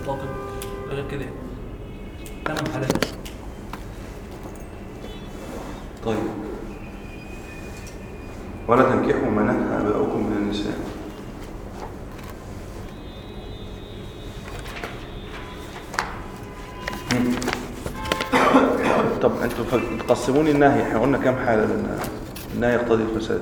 الخاطب غير كده ثمان حالات طيب ولا تنكحوا ما نكح اباؤكم من النساء مم. طب انتوا ف- تقسموني النهي احنا قلنا كام حاله لان النهي يقتضي الفساد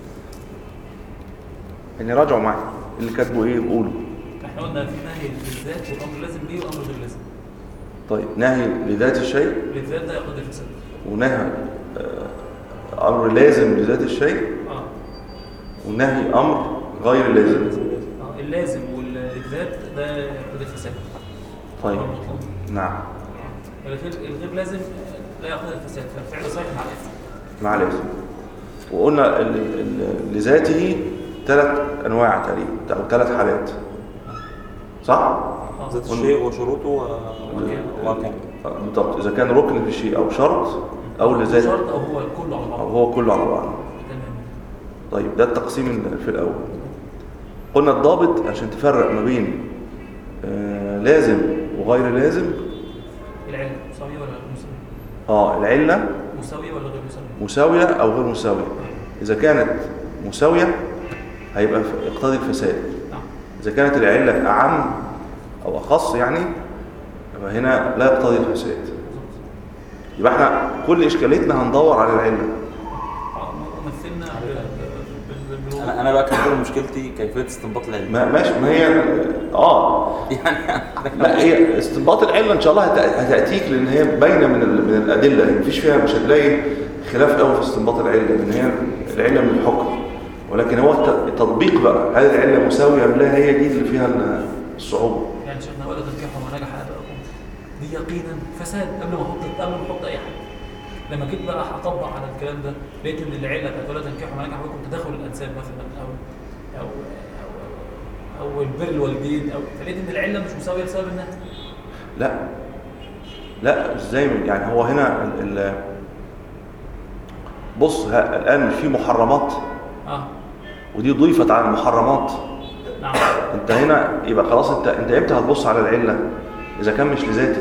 يعني راجعوا معي اللي كاتبه ايه قولوا احنا قلنا في نهي للذات والامر لازم بيه والامر غير لازم طيب نهي لذات الشيء للذات ده يقتضي الفساد ونهي آه، امر لازم لذات الشيء اه ونهي امر غير لازم اه اللازم والذات ده يقتضي الفساد طيب أمر مطلوب. نعم الغير الغير لازم لا يقتضي الفساد فالفعل صحيح مع الاثم مع الاسم وقلنا ال- ال- لذاته ثلاث انواع تقريبا او ثلاث حالات صح اه ذات الشيء وشروطه و- وأركانه آه، بالضبط اذا كان ركن في الشيء او شرط او لذات شرط او هو كله على او بعضه هو كله على بعضه تمام طيب ده التقسيم ال- في الاول قلنا الضابط عشان تفرق ما بين آه، لازم وغير لازم العلم مساوية ولا غير مساوية؟ اه العله مساوية ولا غير مساوية؟ مساوية أو غير مساوية إذا كانت مساوية هيبقى ف- يقتضي الفساد نعم إذا كانت العلة أعم أو أخص يعني يبقى هنا لا يقتضي الفساد يبقى احنا كل إشكاليتنا هندور على العلة آه، مثلنا بال- بال- بالوضوء. انا انا بقى كان كل مشكلتي كيفيه استنباط العلم ما ماشي ما هي آه يعني لا هي استنباط العلة إن شاء الله هت- هتأتيك لأن هي باينة من ال- من الأدلة يعني مفيش فيها مش هتلاقي خلاف قوي في استنباط العلة لأن هي العلة من الحكم ولكن هو الت- التطبيق بقى هل العلة مساوية أم لا هي دي اللي فيها ال- الصعوبة يعني شيخنا ولا تنكحوا ما نجح ابائكم دي يقينا فساد قبل ما احط قبل ما احط اي حاجه لما جيت بقى هطبق على الكلام ده لقيت ان العله بتاعت ولا تنكحوا ما نجح ابائكم تداخل الانساب مثلا او او او, أو البر الوالدين او فلقيت ان العله مش مساويه بسبب النهي لا لا ازاي من- يعني هو هنا ال- ال- بص ها الآن في محرمات اه ودي ضيفت على المحرمات نعم انت هنا يبقى خلاص انت انت امتى هتبص على العله اذا كان مش لذاته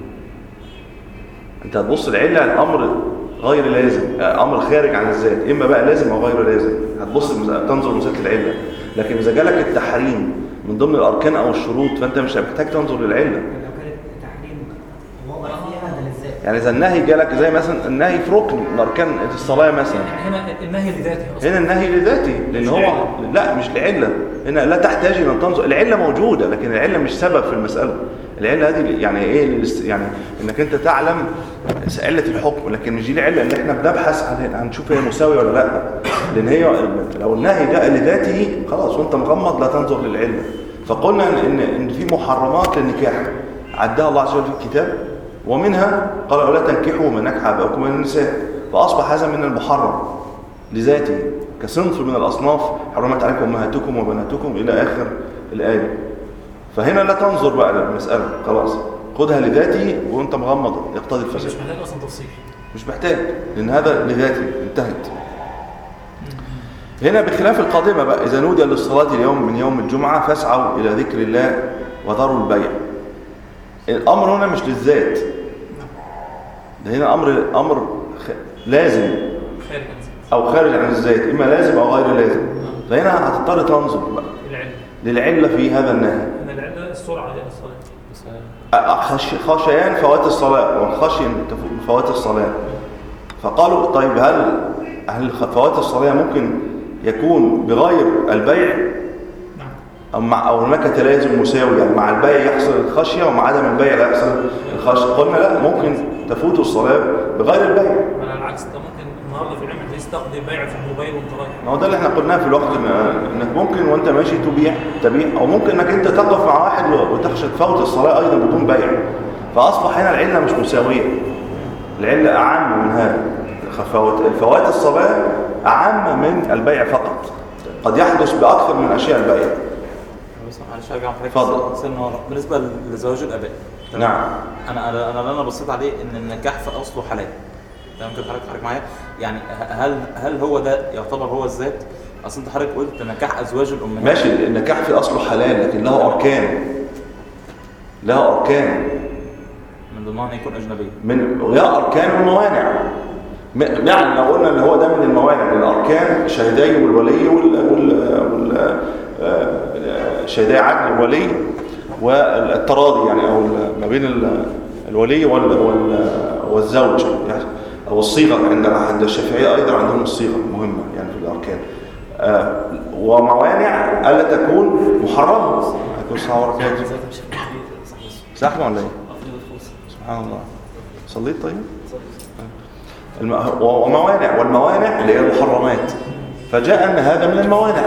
انت هتبص العله الامر غير لازم آه، امر خارج عن الذات اما بقى لازم او غير لازم هتبص لمس- تنظر لمساله العله لكن اذا جالك التحريم من ضمن الاركان او الشروط فانت مش محتاج تنظر للعله لو كانت تحريم واضح فيها ده للذات يعني اذا النهي جالك زي مثلا النهي في ركن من اركان الصلاه مثلا يعني هنا النهي لذاته اصلا هنا النهي لذاته لان مش هو لعلة. لا مش لعله هنا لا تحتاج الى ان تنظر العله موجوده لكن العله مش سبب في المساله العله هذه يعني ايه الاست- يعني انك انت تعلم عله الحكم لكن مش دي العله اللي احنا بنبحث عن هنشوف هي مساويه ولا لا لان هي لو النهي جاء لذاته خلاص وانت مغمض لا تنظر للعله فقلنا ان ان إن في محرمات للنكاح عدها الله عز وجل في الكتاب ومنها قال ولا تنكحوا من نكح ابائكم من النساء فاصبح هذا من المحرم لذاته كصنف من الأصناف حرمت عليكم أمهاتكم وبناتكم إلى آخر الآية فهنا لا تنظر بقى للمسألة خلاص خدها لذاته وانت مغمض يقتضي مش الفساد محتاج اصلا تفصيل مش محتاج لأن هذا لذاته انتهت هنا بخلاف القادمة بقى إذا نودي للصلاة اليوم من يوم الجمعة فاسعوا إلى ذكر الله وذروا البيع الأمر هنا مش للذات ده هنا أمر أمر خ... لازم خارج عن الذات. او خارج عن الذات اما لازم او غير لازم فهنا هتضطر تنظر بقى العلم للعله في هذا النهي ان العله السرعه دي الصلاه بس خش خشيان فوات الصلاه وخشي تف- فوات الصلاه فقالوا طيب هل هل خ- فوات الصلاه ممكن يكون بغير البيع نعم او مع او هناك تلازم مساوي يعني مع البيع يحصل الخشيه ومع عدم البيع لا يحصل الخشيه قلنا لا ممكن تفوت الصلاه بغير البيع على العكس انت ممكن النهارده في العلم تستخدم بيع في الموبايل وانت رايح ما هو ده اللي احنا قلناه في الوقت إن- انك ممكن وانت ماشي تبيع تبيع او ممكن انك انت تقف مع واحد و- وتخشى تفوت الصلاه ايضا بدون بيع فاصبح هنا العله مش مساويه العله اعم من هذا فوات فوات الصلاه اعم من البيع فقط قد يحدث باكثر من اشياء البيع بس معلش ارجع في اتفضل. سن ورا بالنسبه لزواج الاباء تمام؟ نعم انا انا انا اللي انا بصيت عليه ان النكاح في اصله حلال تمام كده حضرتك حضرتك معايا يعني ه- هل هل هو ده يعتبر هو الذات اصل انت حضرتك قلت نكاح ازواج الامهات ماشي النكاح في اصله حلال لكن له اركان لها اركان من ضمنها ان يكون اجنبي من ويا اركان وموانع م- يعني لو قلنا ان هو ده من الموانع من الاركان شهدي والولي وال وال وال آه، شهدي عدل الولي والتراضي يعني او ال- ما بين ال- الولي وال وال والزوج يعني او الصيغه عند عند الشافعيه ايضا عندهم الصيغه مهمه يعني في الاركان آه، وموانع الا تكون محرمه هيكون صور زحمه ولا ايه؟ سبحان الله صليت طيب الم... و- وموانع والموانع اللي هي المحرمات فجاء ان هذا من الموانع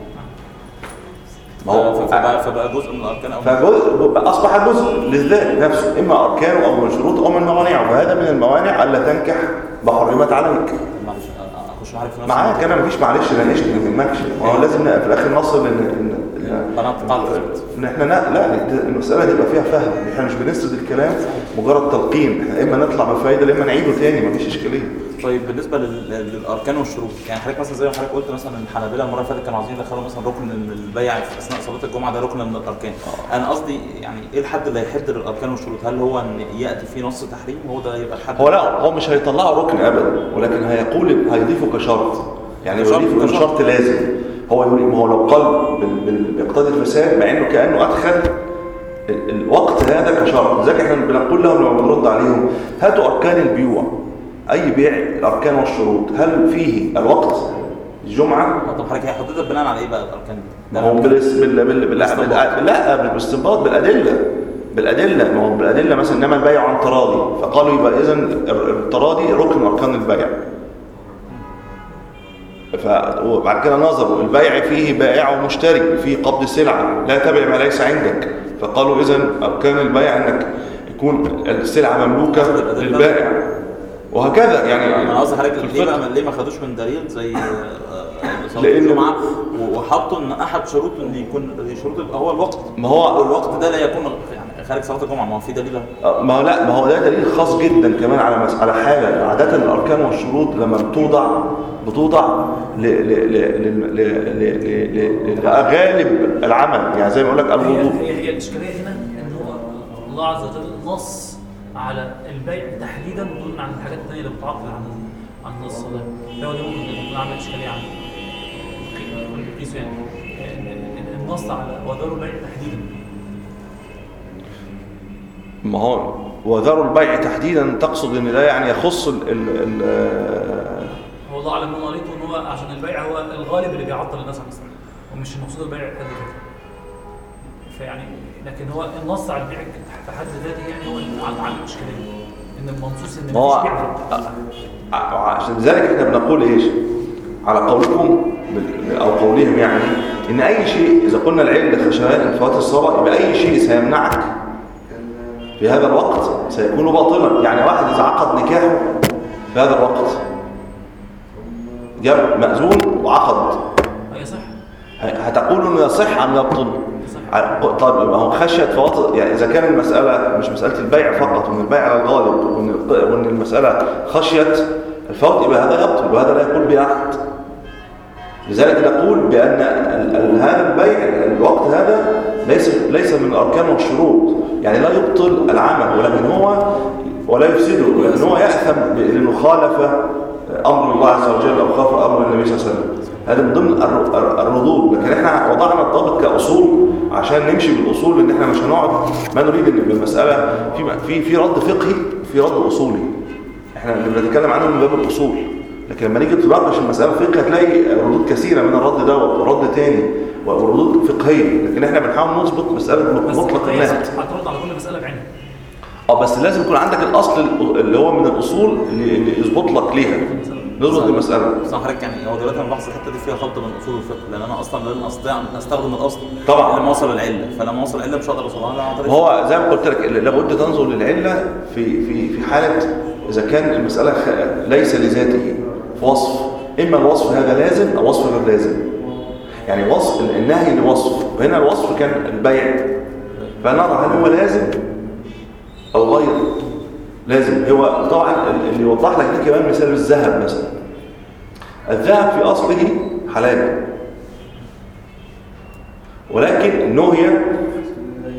ما هو ف- فبقى, فبقى جزء من الاركان او فجزء اصبح جزء للذات نفسه اما اركانه او من شروط او من موانعه فهذا من الموانع الا تنكح بحرمت عليك معلش أ- اخش معاك في نفس معاك انا مفيش معلش لا نشتي ما يهمكش ما هو لازم في الاخر نصل ان ان إن- قناه قطعت ان احنا لا, لا المساله دي يبقى فيها فهم احنا مش بنسرد الكلام مجرد تلقين احنا اما نطلع بفايده اما نعيده تاني مفيش اشكاليه طيب بالنسبه لل- للاركان والشروط يعني حضرتك مثلا زي ما حضرتك قلت مثلا الحنابلة المره اللي فاتت كانوا عايزين يدخلوا مثلا ركن ان البيع في اثناء صلاه الجمعه ده ركن من الاركان انا قصدي يعني ايه الحد اللي هيحد للاركان والشروط هل هو ان ياتي فيه نص تحريم هو ده يبقى الحد هو لا هو مش هيطلعه ركن ابدا ولكن هيقول هيضيفه كشرط يعني كشرط- يضيفه كشرط. كشرط لازم هو يقول ما هو لو قال بال- بال- بيقتضي الفساد مع انه كانه ادخل ال- الوقت هذا كشرط لذلك احنا بنقول لهم لما بنرد عليهم هاتوا اركان البيوع اي بيع الاركان والشروط هل فيه الوقت الجمعه طب حضرتك هي حدودها بناء على ايه بقى الاركان دي؟ ما هو بالاس- بال بال بال بالاستنباط. بال لا بالاستنباط بالادله بالادله ما هو بالادله مثلا انما البيع عن تراضي فقالوا يبقى اذا التراضي ركن من اركان البيع ف- وبعد كده نظروا البيع فيه بائع ومشتري فيه قبض سلعه لا تبع ما ليس عندك فقالوا اذا اركان البيع انك يكون السلعه مملوكه للبائع وهكذا يعني انا قصدي حضرتك في ليه الفقه. بقى ليه ما خدوش من دليل زي آه، آه، صلاه لأن- الجمعه و- وحطوا ان احد شروط ان يكون شروط يبقى هو الوقت ما هو- والوقت ده لا يكون يعني خارج صلاه الجمعه ما هو في دليل أهو. ما هو لا ما هو ده دليل خاص جدا كمان على مس... على حاجه عاده الاركان والشروط لما بتوضع بتوضع ل... ل... ل... ل... ل... ل... ل... ل... لغالب العمل يعني زي ما اقول لك هي الوضوء هي هي الاشكاليه هنا ان هو الله عز وجل نص على البيع تحديدا دون عن الحاجات الثانيه اللي بتعطل عن عن النص ده ده ودي ممكن يكون عامل اشكاليه عن قيسه يعني إن- إن النص على وذروا البيع تحديدا ما هو وذروا البيع تحديدا تقصد ان ده يعني يخص ال... ال... ال... هو الله اعلم انا قريته ان هو عشان البيع هو الغالب اللي بيعطل الناس عن الصلاه ومش المقصود البيع قد كده فيعني لكن هو النص على البيع في حد ذاته يعني هو اللي عن عن الاشكاليه ان المنصوص ان ما هو مفيش بيع ع- عشان ذلك احنا بنقول ايش على قولكم بال- او قولهم يعني ان اي شيء اذا قلنا العله خشيان فوات الصلاه يبقى اي شيء سيمنعك في هذا الوقت سيكون باطلا يعني واحد اذا عقد نكاحه في هذا الوقت جاب مأذون وعقد هي صح ه- هتقول انه يصح ام يبطل صح ع- طيب يبقى هو خشيه فوات يعني اذا كان المساله مش مساله البيع فقط وان البيع على الغالب وان الط- وان المساله خشيه الفوت يبقى هذا يبطل وهذا لا يقول به احد لذلك نقول بان ال- ال- هذا البيع الوقت هذا ليس ليس من الاركان والشروط يعني لا يبطل العمل ولكن هو ولا يفسده لان هو ياثم ب- لانه خالف امر الله عز وجل او خالف امر النبي صلى الله عليه وسلم هذا من ضمن الر- الر- الردود لكن احنا وضعنا الضابط كاصول عشان نمشي بالاصول لان احنا مش هنقعد ما نريد ان المساله في في في رد فقهي وفي رد اصولي احنا اللي بنتكلم عنه من باب الاصول لكن لما نيجي تناقش المساله الفقهيه هتلاقي ردود كثيره من الرد دوت ورد تاني وردود فقهيه لكن احنا بنحاول نظبط مساله بس مطلق هي النهي هترد على كل مساله بعينها اه بس لازم يكون عندك الاصل اللي هو من الاصول اللي اللي يظبط لك ليها نظبط المساله بس أنا حضرتك يعني هو دلوقتي انا بحث الحته دي فيها خلط بين اصول الفقه لان انا اصلا لازم استطيع ان استخدم الاصل طبعا. لما اوصل العله فلما اوصل العله مش هقدر اوصلها إلا عن طريق هو زي ما قلت لك لابد تنظر للعله في في في حاله اذا كان المساله خ- ليس لذاته وصف اما الوصف هذا لازم او وصف غير لازم يعني وصف النهي لوصف وهنا الوصف كان البيع فنرى هل هو لازم او غير لازم هو طبعا اللي يوضح لك دي كمان مثال الذهب مثلا الذهب في اصله حلال ولكن نهي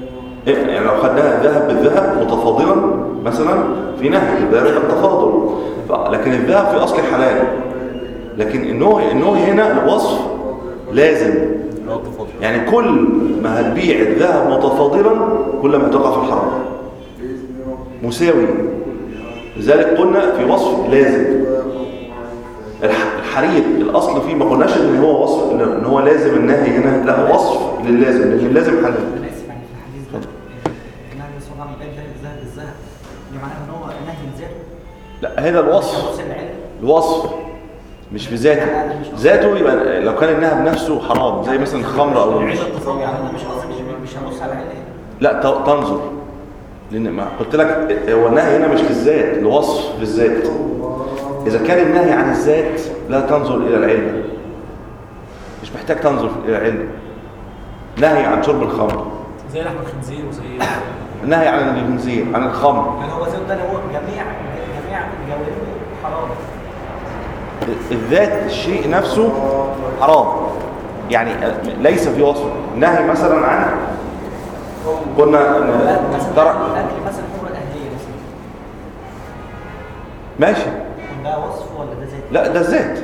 إيه، يعني لو خدناها الذهب بالذهب متفاضلا مثلا في نهي الذهب التفاضل ف- لكن الذهب في اصل حلال لكن النوع النوع هنا الوصف لازم اللي هو التفاضل يعني كل ما هتبيع الذهب متفاضلا كل ما هتقع في الحرام مساوي لذلك قلنا في وصف لازم الح- الحرير الاصل فيه ما قلناش ان هو وصف ان هو لازم النهي هنا لا وصف للازم لان اللازم حلال انا اسف يعني في الحديث ده النهي صلى الله عليه وسلم الذهب بالذهب يعني معناه ان هو نهي ذاته لا هذا الوصف وصف العلم الوصف مش بذاته ذاته يبقى لو كان النهب نفسه حرام زي مثلا الخمر او العلة التفاضل يعني انا مش قصدي مش مش هبص على العلم لا ت- تنظر لان ما قلت لك هو النهي هنا مش في الذات الوصف في الذات اذا كان النهي عن الذات لا تنظر الى العلة مش محتاج تنظر الى العلة نهي عن شرب الخمر زي لحم الخنزير وزي نهي عن الخنزير عن الخمر يعني هو زي ده اللي هو جميع جميع جوانبه حرام الذات الشيء نفسه حرام يعني ليس في وصف نهي مثلا عن قلنا مثلا ترى الاكل مثلا حمر الاهليه مثلا ماشي ده وصف ولا ده زيت؟ لا ده ذات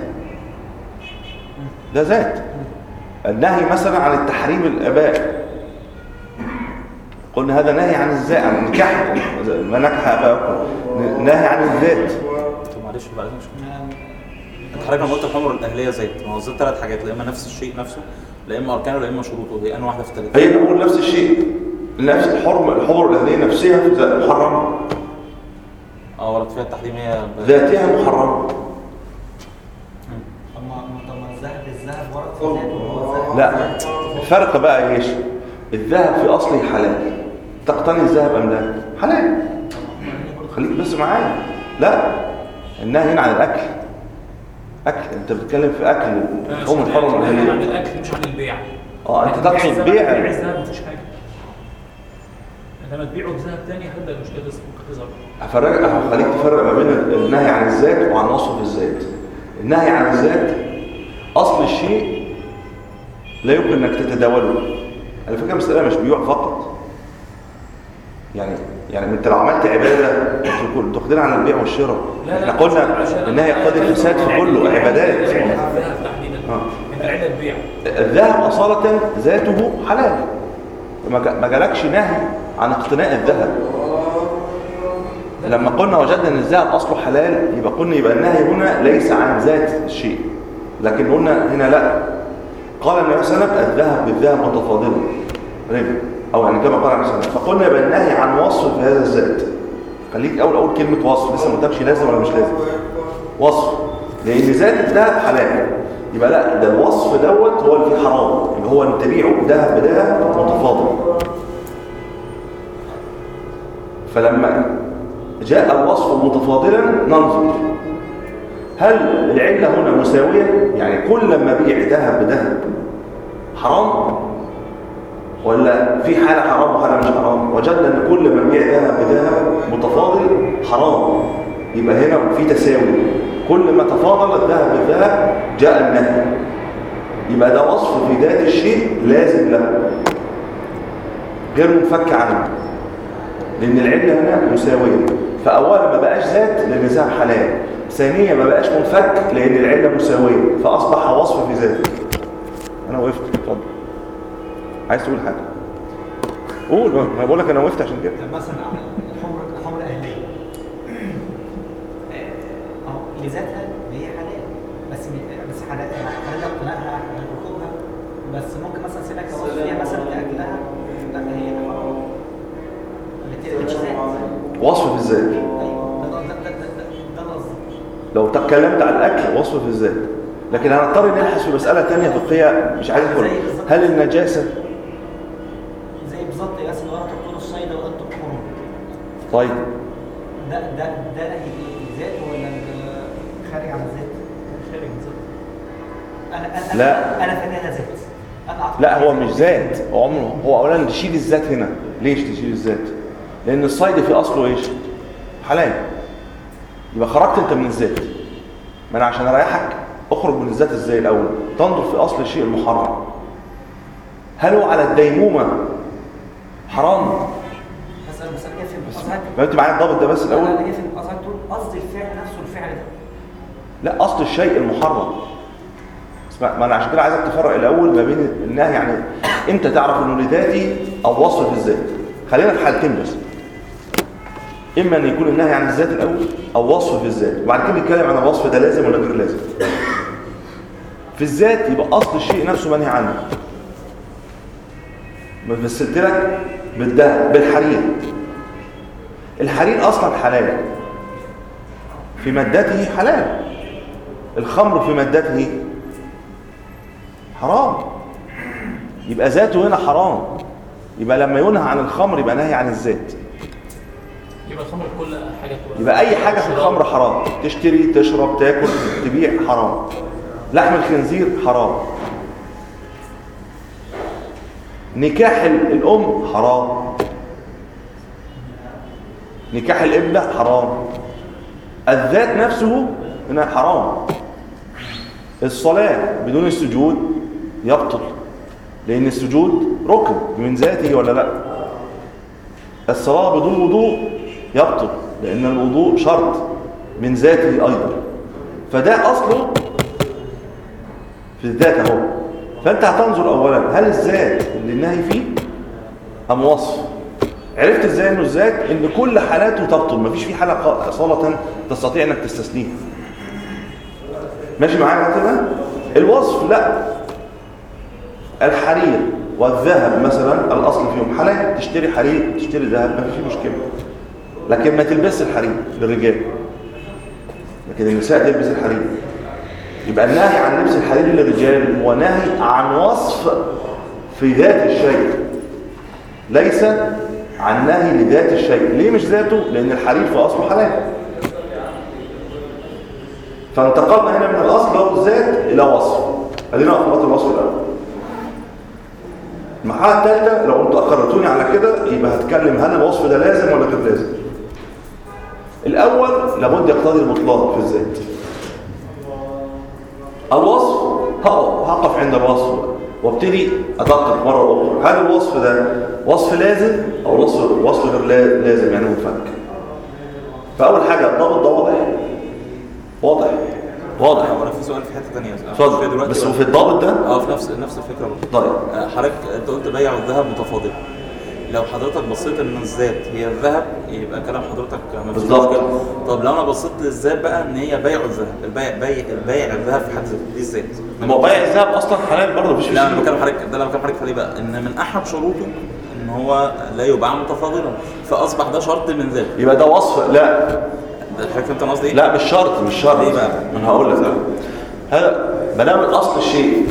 ده ذات النهي مثلا عن التحريم الاباء قلنا هذا نهي عن الذات عن النكاح ما نكح اباءكم نهي عن الذات طب معلش بعد مش انت حضرتك لما قلت الحمر الاهليه زيت ما هو الزيت ثلاث حاجات لا اما نفس الشيء نفسه لا اما اركانه لا اما شروطه هي انواع واحده في الثلاثه هي نقول نفس الشيء نفس الحرم الحمر الاهليه نفسها محرمه اه ورد فيها التحريم هي ب- ذاتها محرمه طب ما طب ما الذهب الذهب ورد في ذاته وهو الذهب لا الفرق بقى ايش الذهب في اصله حلال تقتني الذهب ام لا حلال خليك بس معايا لا النهي هنا عن الاكل اكل انت بتتكلم في اكل لحوم الحرم عن الأهلية. الاكل مش عن البيع اه انت لكن تقصد الذهب- بيع بيع الذهب مفيش حاجه انما تبيعه بذهب تاني هتبدا المشكله تظهر هفرق هخليك تفرق ما بين النهي عن الذات وعن وصف الذات النهي عن الذات اصل الشيء لا يمكن انك تتداوله على فكره المساله مش بيوع فقط يعني يعني انت لو عملت عباده تكون تقدر عن البيع والشراء لا احنا لا قلنا النهي يقتضي الفساد في كله عبادات الذهب تحديدا آه. ان العله البيع الذهب اصاله ذاته حلال ما جا- ما جالكش نهي عن اقتناء الذهب لما قلنا وجدنا ان الذهب اصله حلال يبقى قلنا يبقى النهي هنا ليس عن ذات الشيء لكن قلنا هنا لا قال النبي صلى الله عليه وسلم الذهب بالذهب متفاضلا ربا او يعني كما قال النبي صلى الله عليه وسلم فقلنا يبقى النهي عن وصف في هذا الذات خليك اول اول كلمه وصف لسه ما قلتلكش لازم ولا مش لازم وصف لان ذات الذهب حلال يبقى لا ده الوصف دوت هو اللي فيه حرام اللي هو ان تبيعه ذهب بذهب متفاضل فلما جاء الوصف متفاضلا ننظر هل العلة هنا مساوية يعني كل ما بيع ذهب بذهب حرام ولا في حالة حرام وحالة مش حرام وجدنا ان كل ما بيع ذهب بذهب متفاضل حرام يبقى هنا في تساوي كل ما تفاضل الذهب بالذهب جاء النهي يبقى ده وصف في ذات الشيء لازم له غير منفك عنه لان العله هنا مساويه فاولا ما بقاش ذات لان الذهب حلال ثانيا ما بقاش منفك لان العله مساويه فاصبح وصف في ذاته انا وقفت اتفضل عايز تقول حاجه قول ما بقول لك انا وقفت عشان كده طب مثلا الحمر الحمر الاهليه آه، اهو لذاتها هي حلال بس م- بس حلال حلال اقتنائها حلال ركوبها بس ممكن مثلا سيبها كوصف فيها مثلا كاكلها لا هي حرام بالتالي مش ذات وصف في الذات ايوه ده ده ده ده ده- ده القصد لو تكلمت عن الاكل وصف في الذات لكن هنضطر نبحث في مساله ثانيه فقهيه مش عايز اقول هل النجاسه زي بالظبط مثلا ولا تقتلوا الصيد وانتم حرم طيب ده ده ده نهي ايه ذات ولا ال- خارج عن الذات؟ خارج من ذات. انا انا لا. انا فاكرها ذات انا أعتقد لا هو إنها مش ذات هو عمره هو اولا تشيل الذات هنا ليش تشيل الذات لان الصيد في اصله ايش حلال يبقى خرجت انت من الذات ما انا عشان اريحك اخرج من الذات ازاي الاول تنظر في اصل الشيء المحرم هل هو على الديمومه حرام قصدك فهمت معايا الضابط ده بس لا الاول انا جاي في قصدك تقول قصد الفعل نفسه الفعل ده لا اصل الشيء المحرم اسمع ما انا عشان كده عايزك تفرق الاول ما بين النهي يعني امتى تعرف انه لذاتي او وصف في الذات خلينا في حالتين بس اما ان يكون النهي عن الذات الاول او وصف في الذات وبعد كده نتكلم عن الوصف ده لازم ولا غير لازم في الذات يبقى اصل الشيء نفسه منهي عنه ما مثلت لك بالذهب بالحرير الحرير اصلا حلال في مادته حلال الخمر في مادته حرام يبقى ذاته هنا حرام يبقى لما ينهى عن الخمر يبقى نهي عن الذات يبقى الخمر كل حاجه تبقى يبقى اي حاجه في الخمر حرام تشتري تشرب تاكل تبيع حرام لحم الخنزير حرام نكاح ال- الام حرام نكاح الابنه حرام الذات نفسه هنا حرام الصلاه بدون السجود يبطل لان السجود ركن من ذاته ولا لا الصلاة بدون وضوء يبطل لأن الوضوء شرط من ذاته أيضا فده أصله في الذات أهو فأنت هتنظر أولا هل الذات اللي النهي فيه أم وصف عرفت إزاي إنه الذات إن كل حالاته تبطل مفيش فيه حالة قا- صالة تستطيع إنك تستثنيها ماشي معايا كده الوصف لا الحرير والذهب مثلا الاصل فيهم حلال تشتري حرير تشتري ذهب ما فيش مشكله لكن ما تلبس الحرير للرجال لكن النساء تلبس الحرير يبقى النهي عن لبس الحرير للرجال هو نهي عن وصف في ذات الشيء ليس عن نهي لذات الشيء ليه مش ذاته لان الحرير في اصله حلال فانتقلنا هنا من الاصل او الذات الى وصف خلينا نقرا الوصف الاول المرحله الثالثه لو انتوا اقرتوني على كده يبقى هتكلم هل الوصف ده لازم ولا غير لازم الاول لابد يقتضي المطلق في الذات الوصف هقف هقف عند الوصف وابتدي ادقق مره اخرى هل الوصف ده وصف لازم او وصف وصف غير لا- لازم يعني منفك فاول حاجه الضابط ده واضح واضح واضح وانا في سؤال في حته ثانيه اتفضل بس في الضابط ده اه في نفس نفس الفكره برضه. طيب آه، حضرتك انت قلت بيع الذهب متفاضل لو حضرتك بصيت ان الذات هي الذهب يبقى كلام حضرتك ما فيش بالظبط. مشكله طب لو انا بصيت للذات بقى ان هي بيع الذهب البيع بيع البيع الذهب في حد ذاته دي الذات ما هو بيع الذهب اصلا حلال برضه مفيش لا انا فيه بتكلم حضرتك ده اللي انا بتكلم حضرتك عليه بقى ان من احد شروطه ان هو لا يباع متفاضلا فاصبح ده شرط من ذاته يبقى ده وصف لا ده حضرتك فهمت انا قصدي ايه؟ لا مش شرط مش شرط ليه بقى؟ ما انا هقول لك بقى. هذا ما دام الاصل الشيء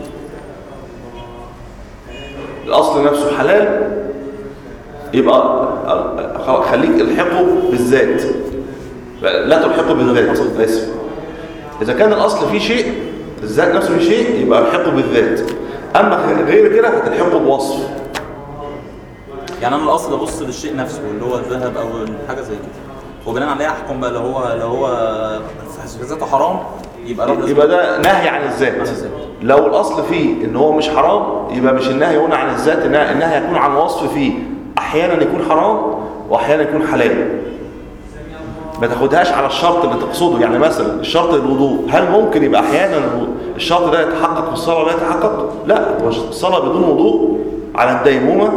الاصل نفسه حلال يبقى خليك الحقه بالذات لا تلحقه بالذات اسف اذا كان الاصل فيه شيء الذات نفسه فيه شيء يبقى الحقه بالذات اما غير كده هتلحقه بوصف يعني انا الاصل ابص للشيء نفسه اللي هو الذهب او حاجه زي كده وبناء عليه احكم بقى لو هو لو هو في ذاته حرام يبقى رب يبقى ده نهي عن الذات عن الذات. لو الاصل فيه ان هو مش حرام يبقى مش النهي هنا عن الذات النهي النهي يكون عن وصف فيه احيانا يكون حرام واحيانا يكون حلال ما تاخدهاش على الشرط اللي تقصده يعني مثلا الشرط الوضوء هل ممكن يبقى احيانا الشرط ده يتحقق في الصلاه ولا يتحقق لا هو الصلاه بدون وضوء على الديمومه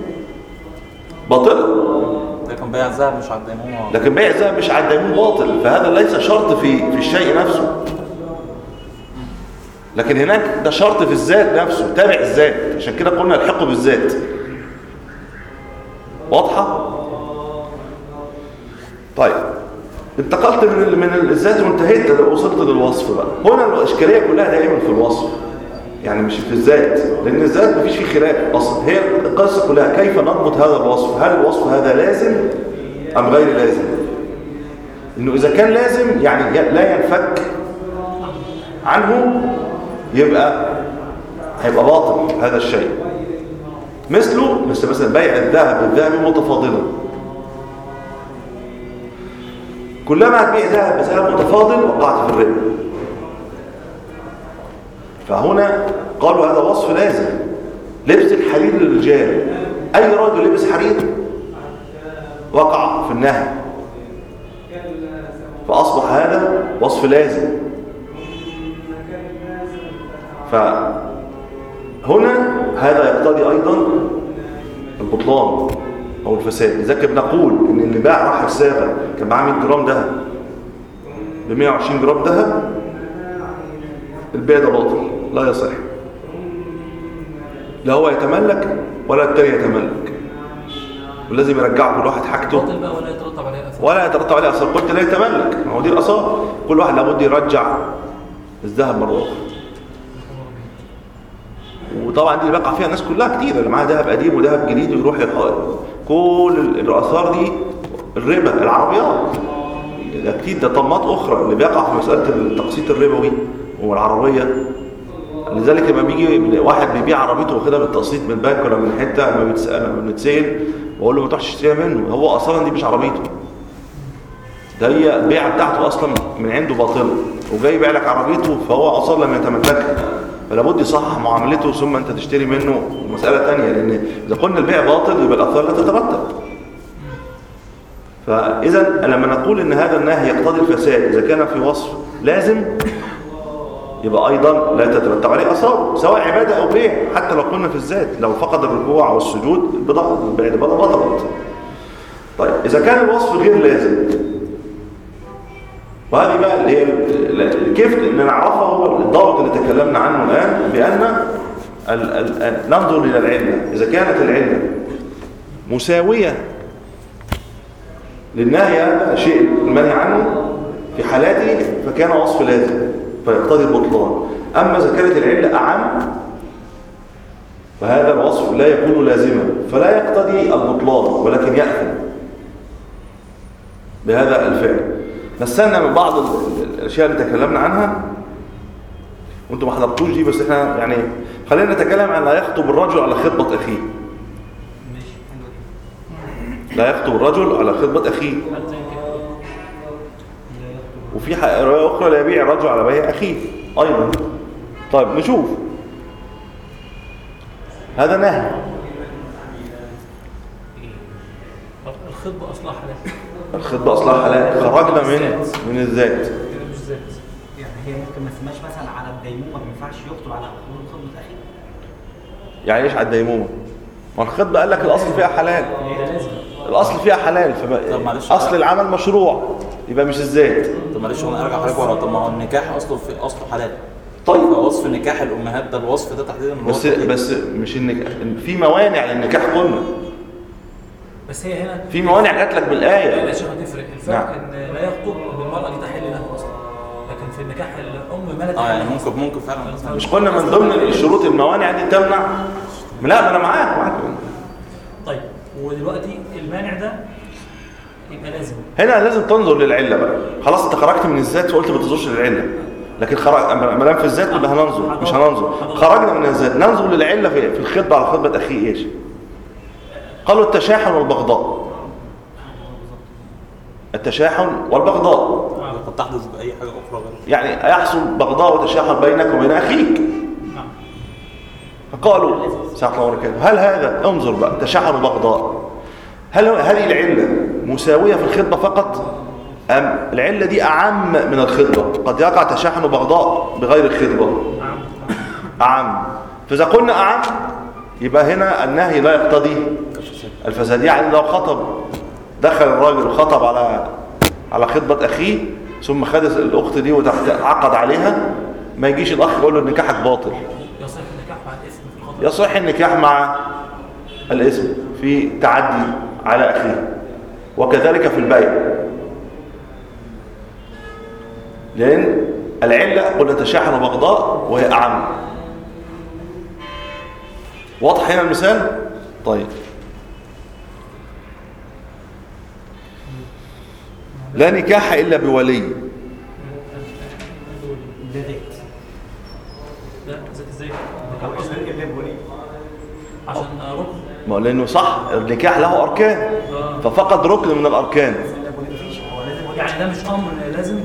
باطله لكن بيع الذهب مش على الديمومه لكن بيع الذهب مش على الديموم باطل فهذا ليس شرط في في الشيء نفسه لكن هناك ده شرط في الذات نفسه تابع الذات عشان كده قلنا الحقه بالذات واضحه طيب انتقلت من ال- من الذات وانتهيت وصلت للوصف بقى هنا الاشكاليه كلها دائما في الوصف يعني مش في الذات لان الذات مفيش فيه خلاف اصلا هي القصه كلها كيف نضبط هذا الوصف هل الوصف هذا لازم ام غير لازم انه اذا كان لازم يعني ي- لا ينفك عنه يبقى هيبقى باطل هذا الشيء مثله مثل مثلا بيع الذهب بالذهب متفاضلا كلما هتبيع ذهب بذهب متفاضل وقعت في الربا فهنا قالوا هذا وصف لازم لبس الحرير للرجال اي راجل لبس حرير وقع في النهي فأصبح هذا وصف لازم فهنا هذا يقتضي أيضا البطلان أو الفساد لذلك بنقول إن اللي باع راح السابع كان معاه 100 جرام دهب ب 120 جرام دهب البيع ده باطل لا يصح لا هو يتملك ولا التاني يتملك ولازم يرجع كل واحد حاجته باطل بقى ولا يترتب عليه اثر ولا يترتب عليه اثر قلت لا يتملك ما هو دي الاثار كل واحد لابد يرجع الذهب مره اخرى وطبعا دي اللي بقع فيها الناس كلها كتير اللي معاه ذهب قديم وذهب جديد ويروح يحقق كل ال- الاثار دي الربا العربيات ده كتير ده طمات اخرى اللي بيقع في مساله التقسيط الربوي والعربيه لذلك لما بيجي واحد بيبيع عربيته واخدها بالتقسيط من البنك ولا من حته لما بيتسال لما بنتسال بقول له ما تروحش تشتريها منه هو اصلا دي مش عربيته ده هي البيعه بتاعته اصلا من عنده باطله وجاي يبيع لك عربيته فهو اصلا لم يتملكها فلا بد يصحح معاملته ثم انت تشتري منه مساله ثانيه لان اذا قلنا البيع باطل يبقى الاثار لا تترتب فاذا لما نقول ان هذا النهي يقتضي الفساد اذا كان في وصف لازم يبقى ايضا لا تترتب عليه اثار سواء عباده او بيع حتى لو قلنا في الذات لو فقد الركوع او السجود البضاعه البيع ده بطلت طيب اذا كان الوصف غير لازم وهذه بقى اللي هي ال- كيف ان نعرفها هو الضابط اللي تكلمنا عنه الان بان ال ال ال ننظر الى العله اذا كانت العله مساويه للنهي هذا شيء المنهي عنه في حالاته فكان وصف لازم فيقتضي البطلان اما اذا كانت العله اعم فهذا الوصف لا يكون لازما فلا يقتضي البطلان ولكن يأثم بهذا الفعل مثلنا من بعض ال- ال- الاشياء اللي تكلمنا عنها وانتم ما حضرتوش دي بس احنا يعني خلينا نتكلم عن لا يخطب الرجل على خطبه اخيه ماشي حلو دي. لا يخطب الرجل على خطبه اخيه حتى يمكن لا يخطب وفي ح- روايه اخرى لا يبيع الرجل على بيع اخيه ايضا طيب نشوف هذا نهي طب الخطبه اصلها حلال الخطبه اصلها حلال خرجنا من من الذات كده مش ذات يعني هي ممكن ما اسمهاش مثلا على الديمومه ما ينفعش يخطب على خطوبه خطبه اخيه يعني ايش على الديمومه ما الخطبه قال لك الاصل فيها حلال ده لازم الاصل فيها حلال طب معلش. فما اصل العمل مشروع يبقى مش الذات طب معلش هو انا ارجع حضرتك ورا طب ما هو النكاح اصله في اصله حلال طيب فوصف نكاح الامهات ده الوصف ده تحديدا اللي هو بس الطبيعي. بس مش انك في موانع للنكاح قلنا بس هي هنا في موانع جات لك لا بالايه يا شيخ هتفرق الفرق نعم. ان لا يخطب بالمراه دي تحل له اصلا لكن في النكاح الام ما لا اه يعني تحل ممكن ممكن فعلا مثلا مش قلنا من ضمن الشروط الموانع دي تمنع لا ما انا معاك معاك طيب ودلوقتي المانع ده يبقى لازم هنا لازم تنظر للعله بقى خلاص انت خرجت من الذات وقلت ما تنظرش للعله لكن خرج ما دام في الذات يبقى هننظر مش هننظر خرجنا من الذات ننظر للعله في في الخطبه على خطبه اخيه ايش قالوا التشاحن والبغضاء التشاحن والبغضاء قد تحدث باي حاجه اخرى غير يعني يحصل بغضاء وتشاحن بينك وبين اخيك نعم فقالوا ساعة الله وبركاته هل هذا انظر بقى تشاحن وبغضاء هل هذه العلة مساوية في الخطبة فقط أم العلة دي أعم من الخطبة قد يقع تشاحن وبغضاء بغير الخطبة نعم أعم فإذا قلنا أعم يبقى هنا النهي لا يقتضي الفساد يعني لو خطب دخل الراجل وخطب على على خطبة أخيه ثم خد الأخت دي وعقد عليها ما يجيش الأخ يقول له نكاحك باطل يصح النكاح مع الاسم في الخطبه يصح النكاح مع الاسم في تعدي على أخيه وكذلك في البيع لأن العلة قلنا تشاحن وبغضاء وهي أعم واضح هنا المثال؟ طيب لا نكاح إلا بولي ده ذات لا ذات ازاي او اصلا الا بولي عشان ركن ما هو لأنه صح النكاح له أركان ففقد ركن من الأركان الا بولي مفيش هو لازم ولي يعني ده مش امر لازم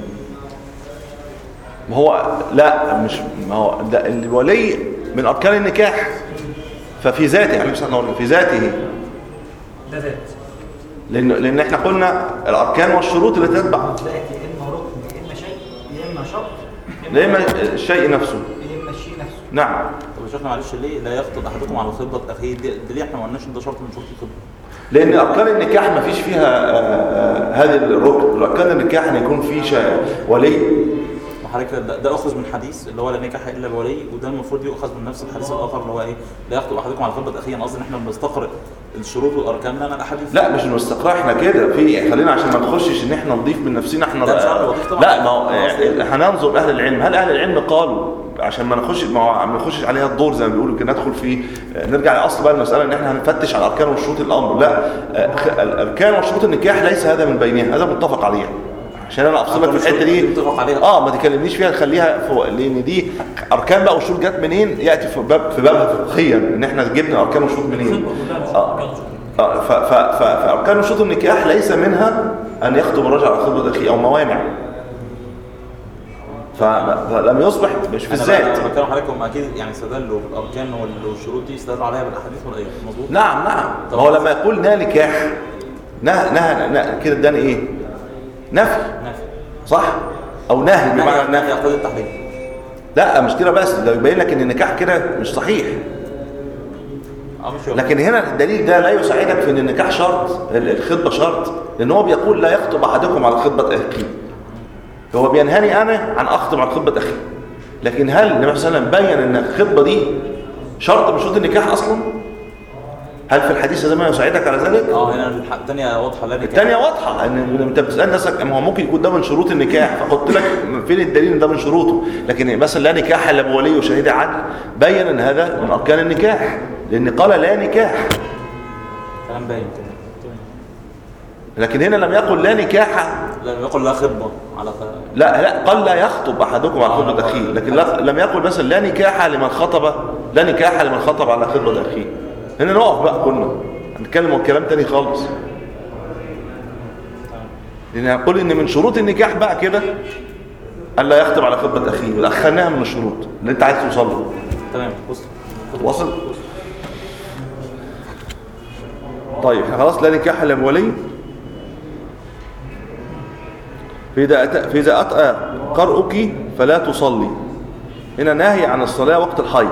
ما هو لا مش ما هو ده الولي من اركان النكاح ففي ذاته عليه الصلاه والسلام في ذاته ده ذات لان لان احنا قلنا الاركان والشروط اللي تتبع تلاقي يا اما ركن يا اما شيء يا اما شرط لا اما الشيء نفسه يا اما الشيء نفسه نعم طب يا شيخنا معلش ليه لا يخطب احدكم على خطبه اخيه دي, دي ليه احنا ما قلناش ان ده شرط من شروط الخطبه لان اركان النكاح ما فيش فيها آه، آه، هذه الركن اركان النكاح ان يكون في شيء ولي وحضرتك ده, ده اخذ من حديث اللي هو لا نكاح الا بولي وده المفروض يؤخذ من نفس الحديث الاخر اللي هو ايه لا يخطب احدكم على خطبه اخيه انا قصدي ان احنا بنستقرئ الشروط والاركان لنا الاحاديث لا مش المستقرع احنا كده في خلينا عشان ما نخشش ان احنا نضيف من نفسنا احنا لا، مش عارف نضيف طبعا. لا ما هو أنا قصدي- احنا هننظر اهل العلم هل اهل العلم قالوا عشان ما نخش ما هو- ما نخشش عليها الدور زي ما بيقولوا كده ندخل في نرجع لاصل بقى المساله ان احنا هنفتش على الاركان وشروط الامر لا آه، خ- الاركان وشروط النكاح ليس هذا من بينها هذا متفق عليها عشان انا افصلك في الحته دي متفق عليها. اه ما تكلمنيش فيها خليها فوق لان دي اركان بقى وشروط جت منين ياتي في باب في بابها فقهيا ان احنا جبنا اركان وشروط منين الخطبة كلها مش اه أركان وشروط. آه، ف- ف- ف- فأركان شروط النكاح ليس منها أن يخطب الرجل على خطبة أخيه أو موانع ف- فلم يصبح مش في أنا الذات بقى- بتكلم حضرتك هم اكيد يعني استدلوا بالاركان وال- والشروط دي استدلوا عليها بالاحاديث والايات مظبوط نعم نعم طب هو لما يقول نا نكاح نهى نهى نهى- كده اداني ايه نفي نافع صح او نهي بمعنى نهي النفي يقتضي التحريم لا مش كده بس ده يبين لك ان النكاح كده مش صحيح اه مش يقول. لكن هنا الدليل ده لا يساعدك في ان النكاح شرط ال- الخطبه شرط لان هو بيقول لا يخطب احدكم على خطبه اخيه هو بينهاني انا عن اخطب على خطبه اخي لكن هل النبي صلى الله عليه وسلم بين ان الخطبه دي شرط من شروط النكاح اصلا هل في الحديث ده ما يساعدك على ذلك اه هنا الح- الثانيه واضحه لا نكاح. الثانيه واضحه ان انت بتسال نفسك ما هو ممكن يكون ده من شروط النكاح فقلت لك فين الدليل ان ده من شروطه لكن مثلا لا نكاح الا بولي وشهيد عدل بين ان هذا من اركان النكاح لان قال لا نكاح كلام باين كده تمام. لكن هنا لم يقل لا نكاح لا يقول لا خطبه على خ... لا لا قال لا يخطب احدكم على خطبه اخيه لكن لا لم يقل مثلا لا نكاح لمن خطب لا نكاح لمن خطب على خطبه اخيه هنا نقف بقى كنا هنتكلم عن كلام تاني خالص لان هنقول ان من شروط النكاح بقى كده الا يخطب على خطبه اخيه ودخلناها من الشروط اللي انت عايز توصل له تمام بص وصل طيب احنا خلاص لا نكاح الا بولي فإذا أتى, فإذا أتى قرؤك فلا تصلي هنا ناهي عن الصلاة وقت الحيض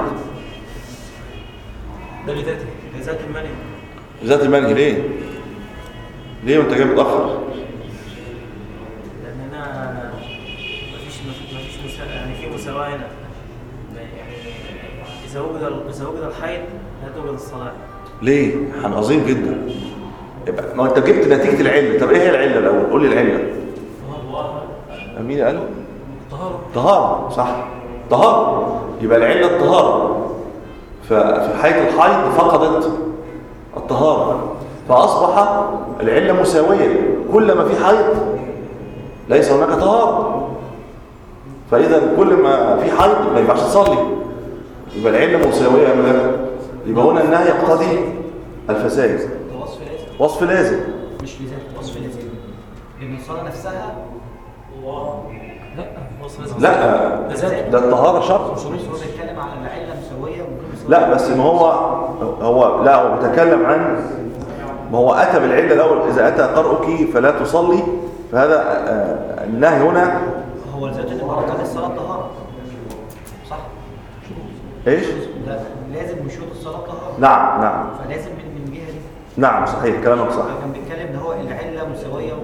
ده لذاته ذات المنع ذات المنهي ليه؟ ليه وانت جاي متأخر؟ لان هنا مفيش مفيش مسا... يعني في مساواه هنا يعني اذا وجد اذا وجد الحيض لا توجد الصلاه ليه؟ حن عظيم جدا يبقى ما انت جبت نتيجة العلة طب ايه هي العلة الأول؟ قول لي العلة مين قال؟ طهارة طهارة صح طهارة يبقى العلة الطهارة ففي حالة الحيض فقدت الطهارة فأصبح العلة مساوية كل ما في حيض ليس هناك طهارة فإذا كل ما في حيض ما ينفعش تصلي يبقى العلة مساوية يا مولانا يبقى هنا النهي يقتضي الفساد ده وصف لازم وصف لازم مش لذات وصف لازم لان الصلاه نفسها لا وصف لازم لا ده ذاته ده الطهارة شرط مش هو بيتكلم على العله مساويه وممكن يصلي لا بس ما هو هو لا هو بيتكلم عن ما هو اتى بالعله الاول اذا اتى قرؤك فلا تصلي فهذا آه، النهي هنا هو لذات ان بركات الصلاه طهاره صح ايش لا لازم من شروط الصلاه طهاره نعم نعم فلازم من من الجهه دي نعم صحيح كلامك صح كان بيتكلم ان هو العله مساويه و...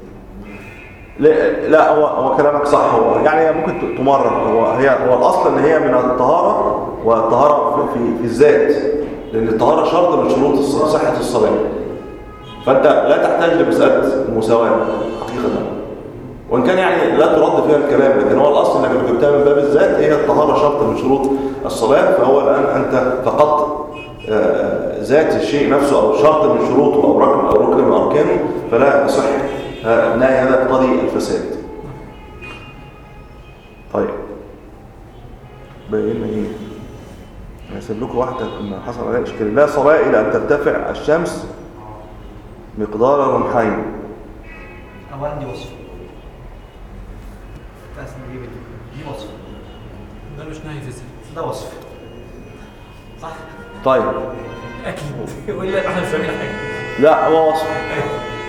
لا, لا هو هو كلامك صح هو يعني ممكن ت- تمرر هو هي هو الاصل ان هي من الطهاره والطهاره في في, في الذات لان الطهاره شرط من شروط الص- صحه الصلاه فانت لا تحتاج لمساله المساواه حقيقه وان كان يعني لا ترد فيها الكلام لكن هو الاصل انك لو جبتها من باب الذات هي الطهاره شرط من شروط الصلاه فهو الان انت فقدت آه، ذات الشيء نفسه او شرط من شروطه او ركن او ركن من اركانه فلا يصح آه، النهي هذا يقتضي الفساد طيب بينا ايه هسيب لكم واحده كنا حصل عليها اشكال لا صلاه الى ان ترتفع الشمس مقدار رمحين اولا دي وصف بس دي دي وصف ده مش نهي في الذات ده وصف صح طيب اكيد ولا احنا مش فاهمين حاجه لا هو وصف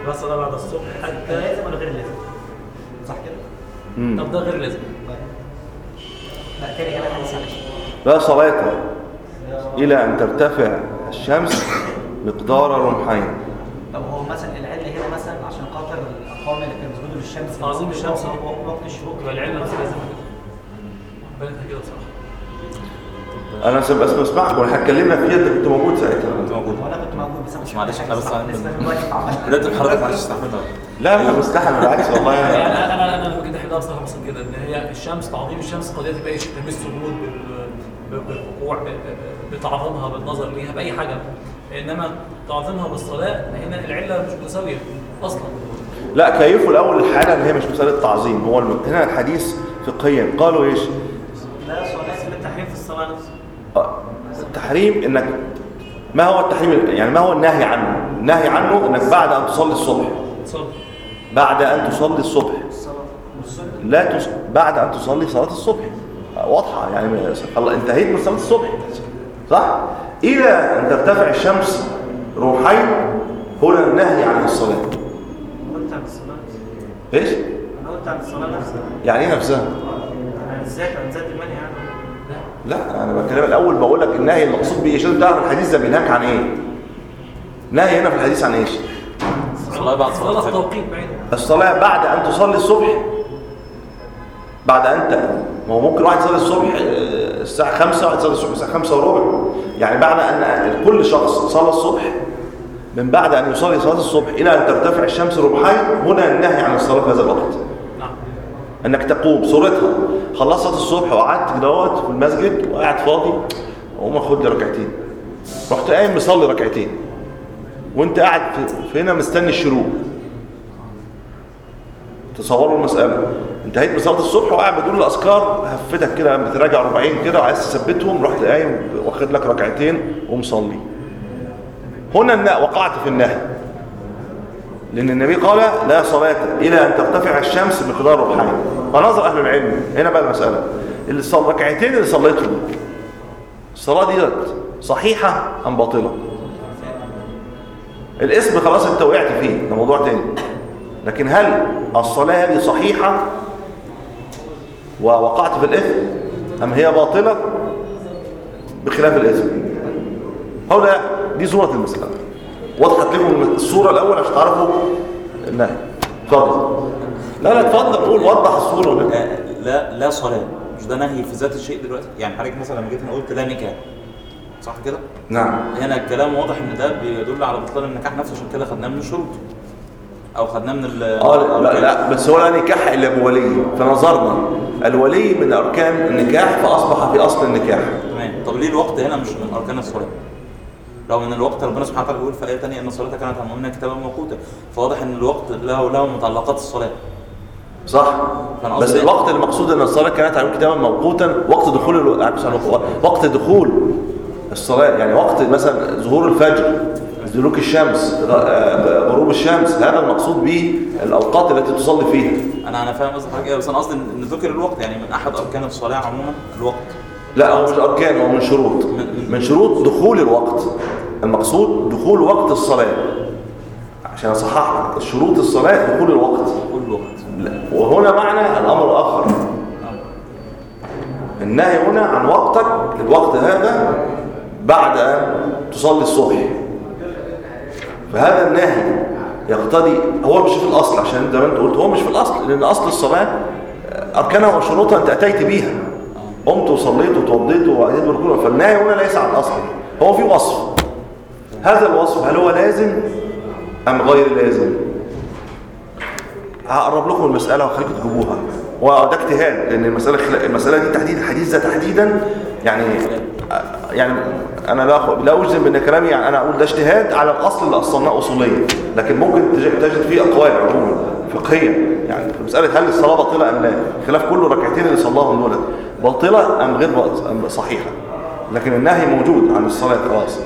لا صلاة بعد الصبح ده حتى لازم ولا غير لازم صح كده؟ مم. طب ده غير لازم طيب. لا تاني كمان حديث معلش لا صلاة إلى أن ترتفع الشمس مقدار رمحين طب هو مثلا العله هنا مثلا عشان خاطر الاقوام اللي كانوا بيسجدوا للشمس تعظيم الشمس. وقت- وقت- وقت الشروق يبقى العلم نفسها لازم كده بنتها كده بصراحه أنا سب- بس بسمعك وأنا اتكلمنا فيها أنت كنت موجود ساعتها كنت موجود وانا كنت موجود بس أنا مش معلش، احنا بس فاكر. هنبدأ. لسه دلوقتي اتعمل. بدات بحضرتك معلش استحملنا لا لا مستحيل بالعكس والله يعني يعني انا انا انا لما جيت احلها بصراحه بصيت كده ان هي الشمس تعظيم الشمس قضيه تبقى ايه تمس الجنود بال- ب- بالوقوع ب- ب- بتعظيمها بالنظر ليها باي حاجه انما تعظيمها بالصلاه هنا العله مش متساويه اصلا لا كيفوا الأول الحالة اللي هي مش مسألة تعظيم هو الم... هنا الحديث فقهيا قالوا إيش لا صلاة اسم التحريم في الصلاة نفسها آه، التحريم إنك ما هو التحريم يعني ما هو النهي عنه النهي عنه إنك بعد أن تصلي الصبح صلاه بعد أن تصلي الصبح الصلاة والسنة لا تص... بعد أن تصلي صلاة الصبح واضحة يعني خلاص انتهيت من صلاة الصبح صح؟ إلى أن ترتفع الشمس روحين هنا النهي عن الصلاة أنا قلت عن الصلاة نفسها. إيش؟ أنا قلت عن الصلاة نفسها يعني إيه نفسها؟ عن الذات عن ذات المنهي عنه لا أنا بتكلم الأول بقول لك النهي المقصود بإيه؟ عشان تعرف الحديث ده بينهاك عن إيه؟ نهي هنا في الحديث عن إيش؟ الصلاة بعد صلاة صلاه الفجر التوقيت بعيد الصلاة بعد أن تصلي الصبح بعد أن ت... ما هو ممكن واحد يصلي الصبح آه، الساعة 5 واحد يصلي الصبح الساعة 5 وربع يعني بعد أن كل شخص صلى الصبح من بعد أن يصلي صلاة الصبح إلى أن ترتفع الشمس ربحين هنا النهي عن الصلاة في هذا الوقت نعم انك تقوم صورتها خلصت الصبح وقعدت دوت في المسجد وقاعد فاضي اقوم اخد لي ركعتين رحت قايم مصلي ركعتين وانت قاعد في- في هنا مستني الشروق تصوروا المسألة انتهيت من صلاة الصبح وقاعد بتقول الأذكار هفتك كده بتراجع ربعين كده وعايز تثبتهم رحت قايم واخد لك ركعتين ومصلي هنا النا- وقعت في النهي لأن النبي قال لا صلاة إلى أن ترتفع الشمس بمقدار ربحين فنظر أهل العلم هنا بقى المسألة اللي صل ركعتين اللي صليتهم الصلاة دي صحيحة أم باطلة الاسم خلاص انت وقعت فيه ده موضوع تاني لكن هل الصلاة هذه صحيحة ووقعت في الإثم أم هي باطلة بخلاف الإثم هو ده دي صورة المسألة وضحت لكم الصورة الأول عشان تعرفوا النهي اتفضل لا لا اتفضل قول وضح الصورة ده. آه، لا لا صلاة مش ده نهي في ذات الشيء دلوقتي يعني حضرتك مثلا لما جيت هنا قلت لا نكاح صح كده؟ نعم هنا الكلام واضح ان ده بيدل على بطلان النكاح نفسه عشان كده خدناه من الشروط او خدناه من ال اه لا, لا بس هو لا نكاح الا بولي فنظرنا الولي من اركان النكاح فاصبح في اصل النكاح تمام طب ليه الوقت هنا مش من اركان الصلاه رغم ان الوقت ربنا سبحانه وتعالى بيقول في ايه ثانيه ان الصلاه كانت على المؤمنين كتابا موقوتا فواضح ان الوقت له له متعلقات الصلاه صح فأنا بس قصدي- الوقت المقصود ان الصلاه كانت عليهم كتابا موقوتا وقت دخول الو... وقت دخول الصلاه يعني وقت مثلا ظهور الفجر دلوك الشمس غ- آه، غروب الشمس هذا المقصود به الاوقات التي تصلي فيها انا انا فاهم قصدك حاجه بس انا قصدي ان ذكر الوقت يعني من احد اركان الصلاه عموما الوقت لا هو مش اركان هو من شروط من شروط دخول الوقت المقصود دخول وقت الصلاه عشان اصحح لك شروط الصلاه دخول الوقت كل الوقت لا. وهنا معنى الامر اخر النهي هنا عن وقتك الوقت هذا بعد ان تصلي الصبح فهذا النهي يقتضي هو مش في الاصل عشان زي ما انت قلت هو مش في الاصل لان اصل الصلاه اركانها وشروطها انت اتيت بيها قمت وصليت وتوضيت واديت بركوع فالنهي هنا ليس عن الاصل هو في وصف هذا الوصف هل هو لازم ام غير لازم هقرب لكم المسألة وخليكم تجيبوها وده اجتهاد لأن المسألة خلا- المسألة دي تحديد الحديث ده تحديدا يعني يعني أنا لا أخ- لا أجزم بأن كلامي يعني أنا أقول ده اجتهاد على الأصل اللي أصلناه أصوليا لكن ممكن تج- تجد فيه أقوال عموما فقهية يعني في مسألة هل الصلاة باطلة أم لا خلاف كل ركعتين اللي صلاهم دول باطلة أم غير باطلة أم صحيحة لكن النهي موجود عن الصلاة خلاص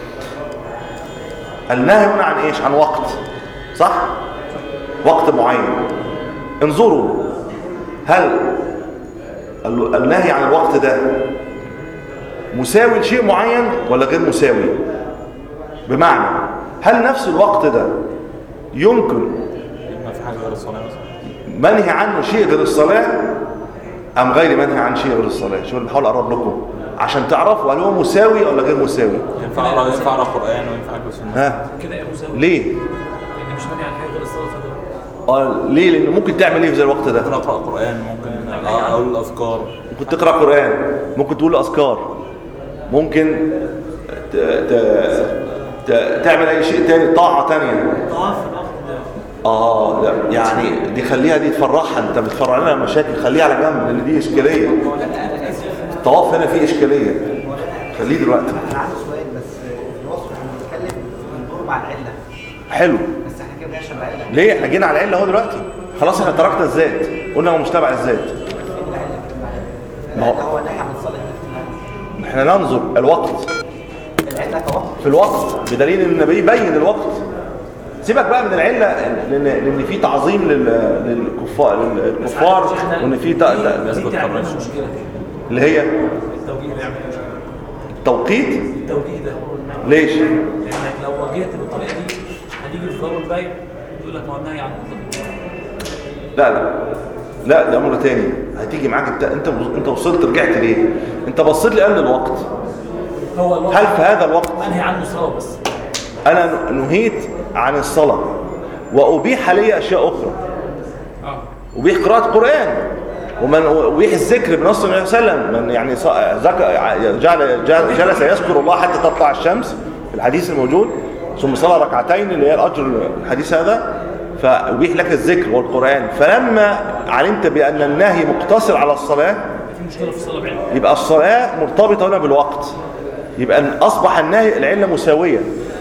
النهي هنا عن إيش عن وقت صح وقت معين انظروا هل ال- النهي عن الوقت ده مساوي لشيء معين ولا غير مساوي بمعنى هل نفس الوقت ده يمكن ما في حاجه غير الصلاه مثلا منهي عنه شيء غير الصلاة أم غير منهي عن شيء غير الصلاة شو اللي بحاول أقرب لكم عشان تعرفوا هل هو مساوي ولا غير مساوي ينفع اقرا ينفع اقرا قران وينفع اجلس في الناس ها كده يا مساوي ليه لان مش مانع عن حاجه غير الصلاه فده آه ليه لأن ممكن تعمل إيه في زي الوقت ده ممكن اقرا قران ممكن اقول الاذكار ممكن تقرأ قرآن ممكن تقول أذكار ممكن ت... ت... ت... تعمل أي شيء تاني طاعة تانية طواف في الوقت ده آه لا يعني دي خليها دي تفرحها أنت بتفرع لنا مشاكل خليها على جنب لأن دي إشكالية الطواف هنا فيه إشكالية خليه دلوقتي انا عندي سؤال بس الوصف احنا بنتكلم بندور مع العله حلو بس احنا كده بنشرب العله ليه احنا جينا على العله اهو دلوقتي خلاص احنا تركنا الذات قلنا هو مش تبع الذات فين العله ما هو- العله هو نهي عن الصلاه النفس احنا ننظر الوقت العله توقف في الوقت بدليل ان النبي بين الوقت سيبك بقى من العله لان لان في تعظيم لل- للكفار للكفار وان في ت- ت- دي تعمل لنا مشكله اللي هي التوجيه بيعمل مشكله التوقيت التوجيه ده ليش لانك لو واجهت بالطريقه دي هتيجي في ضرب البيع يقول لك ما هو النهي عن المطلق لا لا لا ده امر تاني هتيجي معاك انت انت انت وصلت رجعت ليه انت بصيت لان الوقت هو الوقت هل في هذا الوقت منهي عنه صلاه بس انا نهيت عن الصلاه وابيح لي اشياء اخرى اه وبيح قراءة قرآن ومن وبيح الذكر بنص النبي صلى الله عليه وسلم من يعني ص- ذك- جعل جعل- جلس يذكر الله حتى تطلع الشمس في الحديث الموجود ثم صلى ركعتين اللي هي الأجر الحديث هذا فأبيح لك الذكر والقرآن فلما علمت بأن النهي مقتصر على الصلاة في مشكله في الصلاه بعلم يبقى الصلاة مرتبطة هنا بالوقت يبقى أن أصبح النهي العلة مساوية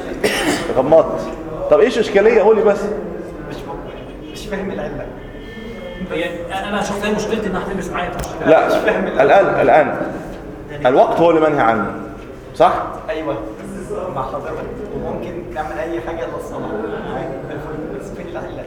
غمضت طب إيش إشكالية قولي بس مش مش فاهم العله يعني انا شخصيا مشكلتي انها هتلبس معايا مش لا الآن الآن الوقت هو اللي منهي عنه صح؟ ايوه مع حضرتك وممكن نعمل اي حاجه الا الصلاه عادي. بس فين العله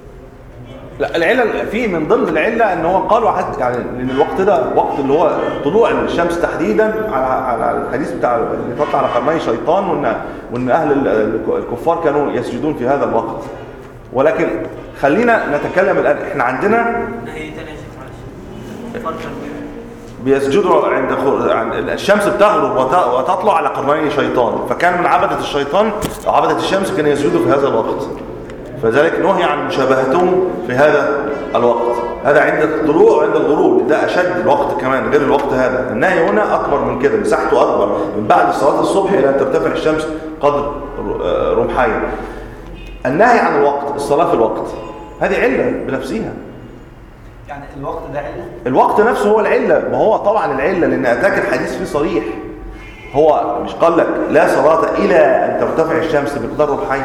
لا العلة في من ضمن العلة ان هو قالوا حتى يعني ان الوقت ده وقت اللي هو طلوع الشمس تحديدا على على الحديث بتاع اللي تطلع على قرني شيطان وان وان اهل ال- الكفار كانوا يسجدون في هذا الوقت ولكن خلينا نتكلم الان احنا عندنا نهي تاني يا شيخ معلش فرق بيسجدوا عند خو- عند الشمس بتغرب وت- وتطلع على قرني شيطان فكان من عبدة الشيطان أو عبدة الشمس كانوا يسجدوا في هذا الوقت فذلك نهي عن مشابهتهم في هذا الوقت هذا عند الطلوع وعند الغروب ده أشد الوقت كمان غير الوقت هذا النهي هنا أكبر من كده مساحته أكبر من بعد صلاة الصبح إلى أن ترتفع الشمس قدر ر- رمحين النهي عن الوقت الصلاة في الوقت هذه علة بنفسها يعني الوقت ده عله الوقت نفسه هو العلة ما هو طبعا العلة لأن أتاك الحديث فيه صريح هو مش قال لك لا صلاة إلى أن ترتفع الشمس بمقدار ربحين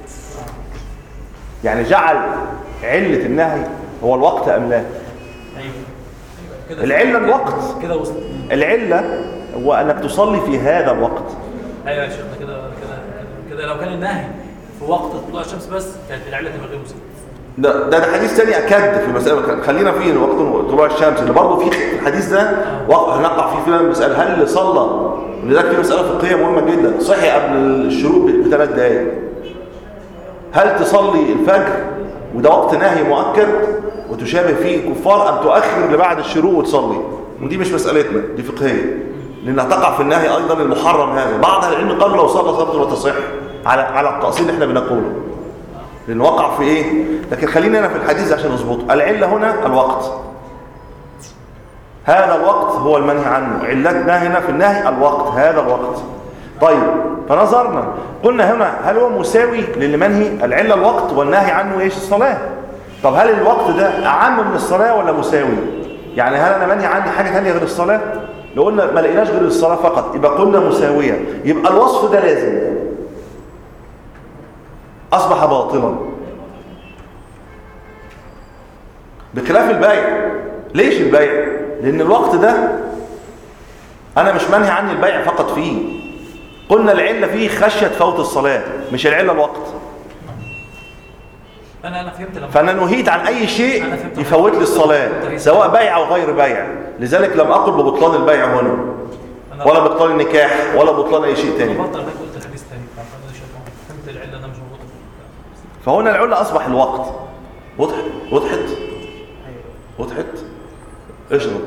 يعني جعل علة النهي هو الوقت أم لا ايوه كده العلة الوقت كده وصل العلة هو أنك تصلي في هذا الوقت ايوه يا شيخنا كده كده كده لو كان النهي في وقت طلوع الشمس بس كانت العله تبقى غير مسلمه ده ده, ده حديث تاني أكد في المسألة خلينا فيه وقت طلوع الشمس اللي برضه في الحديث ده وقع هنقع فيه في مسألة هل اللي صلى ولذلك في مسألة فقهية مهمة جدا صحي قبل الشروق بثلاث دقائق هل تصلي الفجر وده وقت نهي مؤكد وتشابه فيه كفار أم تؤخر لبعد الشروق وتصلي ودي مش مسألتنا دي فقهية لأنها تقع في النهي أيضا المحرم هذا بعض أهل العلم قالوا لو صلى صلاته لا تصح على على التأصيل اللي احنا بنقوله لأن وقع في إيه لكن خلينا هنا في الحديث عشان نظبطه العلة هنا الوقت هذا الوقت هو المنهي عنه علتنا هنا في النهي الوقت هذا الوقت طيب فنظرنا قلنا هنا هل هو مساوي للمنهي العلة الوقت والنهي عنه ايش الصلاة طب هل الوقت ده أعم من الصلاة ولا مساوي يعني هل أنا منهي عني حاجة ثانيه غير الصلاة لو قلنا ما لقيناش غير الصلاة فقط يبقى قلنا مساوية يبقى الوصف ده لازم أصبح باطلا بخلاف البيع ليش البيع لأن الوقت ده أنا مش منهي عني البيع فقط فيه قلنا العلة فيه خشية فوت الصلاة مش العلة الوقت انا انا فهمت لما فأنا نهيت عن أي شيء أنا فهمت. يفوت لي الصلاة سواء بيع أو غير بيع لذلك لم أقل ببطلان البيع هنا أنا ولا بطلان النكاح ولا بطلان أي شيء تاني بطل انا قلت الحديث تاني فانا شايف فهمت العله انا مش موجوده فهنا العله اصبح الوقت وضحت وضحت ايوه وضحت اشرب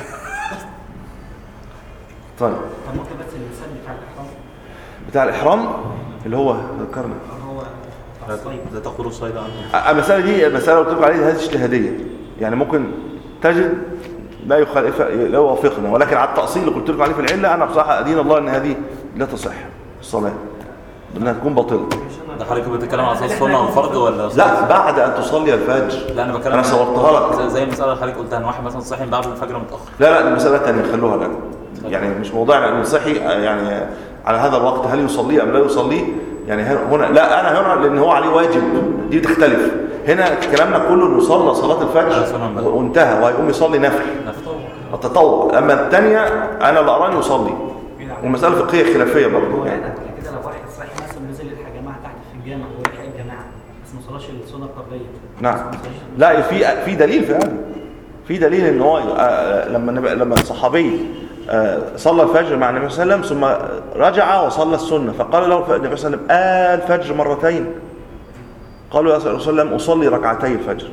طيب طب ممكن بس المثال بتاع الاحرام بتاع الاحرام اللي هو ذكرنا هو بتاع الصيد لا تقولوا صيد عنه المسألة دي المسألة اللي قلت لكم عليها هذه اجتهادية يعني ممكن تجد لا يخالف لا يوافقنا ولكن على التأصيل اللي قلت لكم عليه في العلة أنا بصراحة أدين الله أن هذه لا تصح الصلاة انها تكون باطلة ده حضرتك بتتكلم على اساس سنه وفرض ولا لا بعد أن تصلي الفجر لا انا بتكلم أنا صورتها لك زي- زي المساله اللي حضرتك قلتها ان واحد مثلا صحي من بعد الفجر متاخر لا لا دي مسألة تانية خلوها لك يعني مش موضوعنا أن صحي يعني على هذا الوقت هل يصلي أم لا يصلي يعني هنا لا أنا هنا لأن هو عليه واجب دي تختلف هنا كلامنا كله انه صلى صلاة لا، الفجر سنة. وانتهى وهيقوم يصلي نفل التطوع أما الثانية أنا لا أراني يصلي والمسألة فقهية خلافية هو برضه يعني كده لو واحد صحي مثلا نزل يلحق جماعه تحت في الجامع هو يلحق الجماعه بس ما صلاش السنه القبليه نعم بس ما صلاش- لا في في دليل في هذا في دليل ان هو آه، لما النبي- لما الصحابي آه، صلى الفجر مع النبي صلى الله عليه وسلم ثم رجع وصلى السنه فقال له النبي صلى الله عليه وسلم آه الفجر مرتين قالوا يا رسول الله صلى الله عليه وسلم اصلي ركعتي الفجر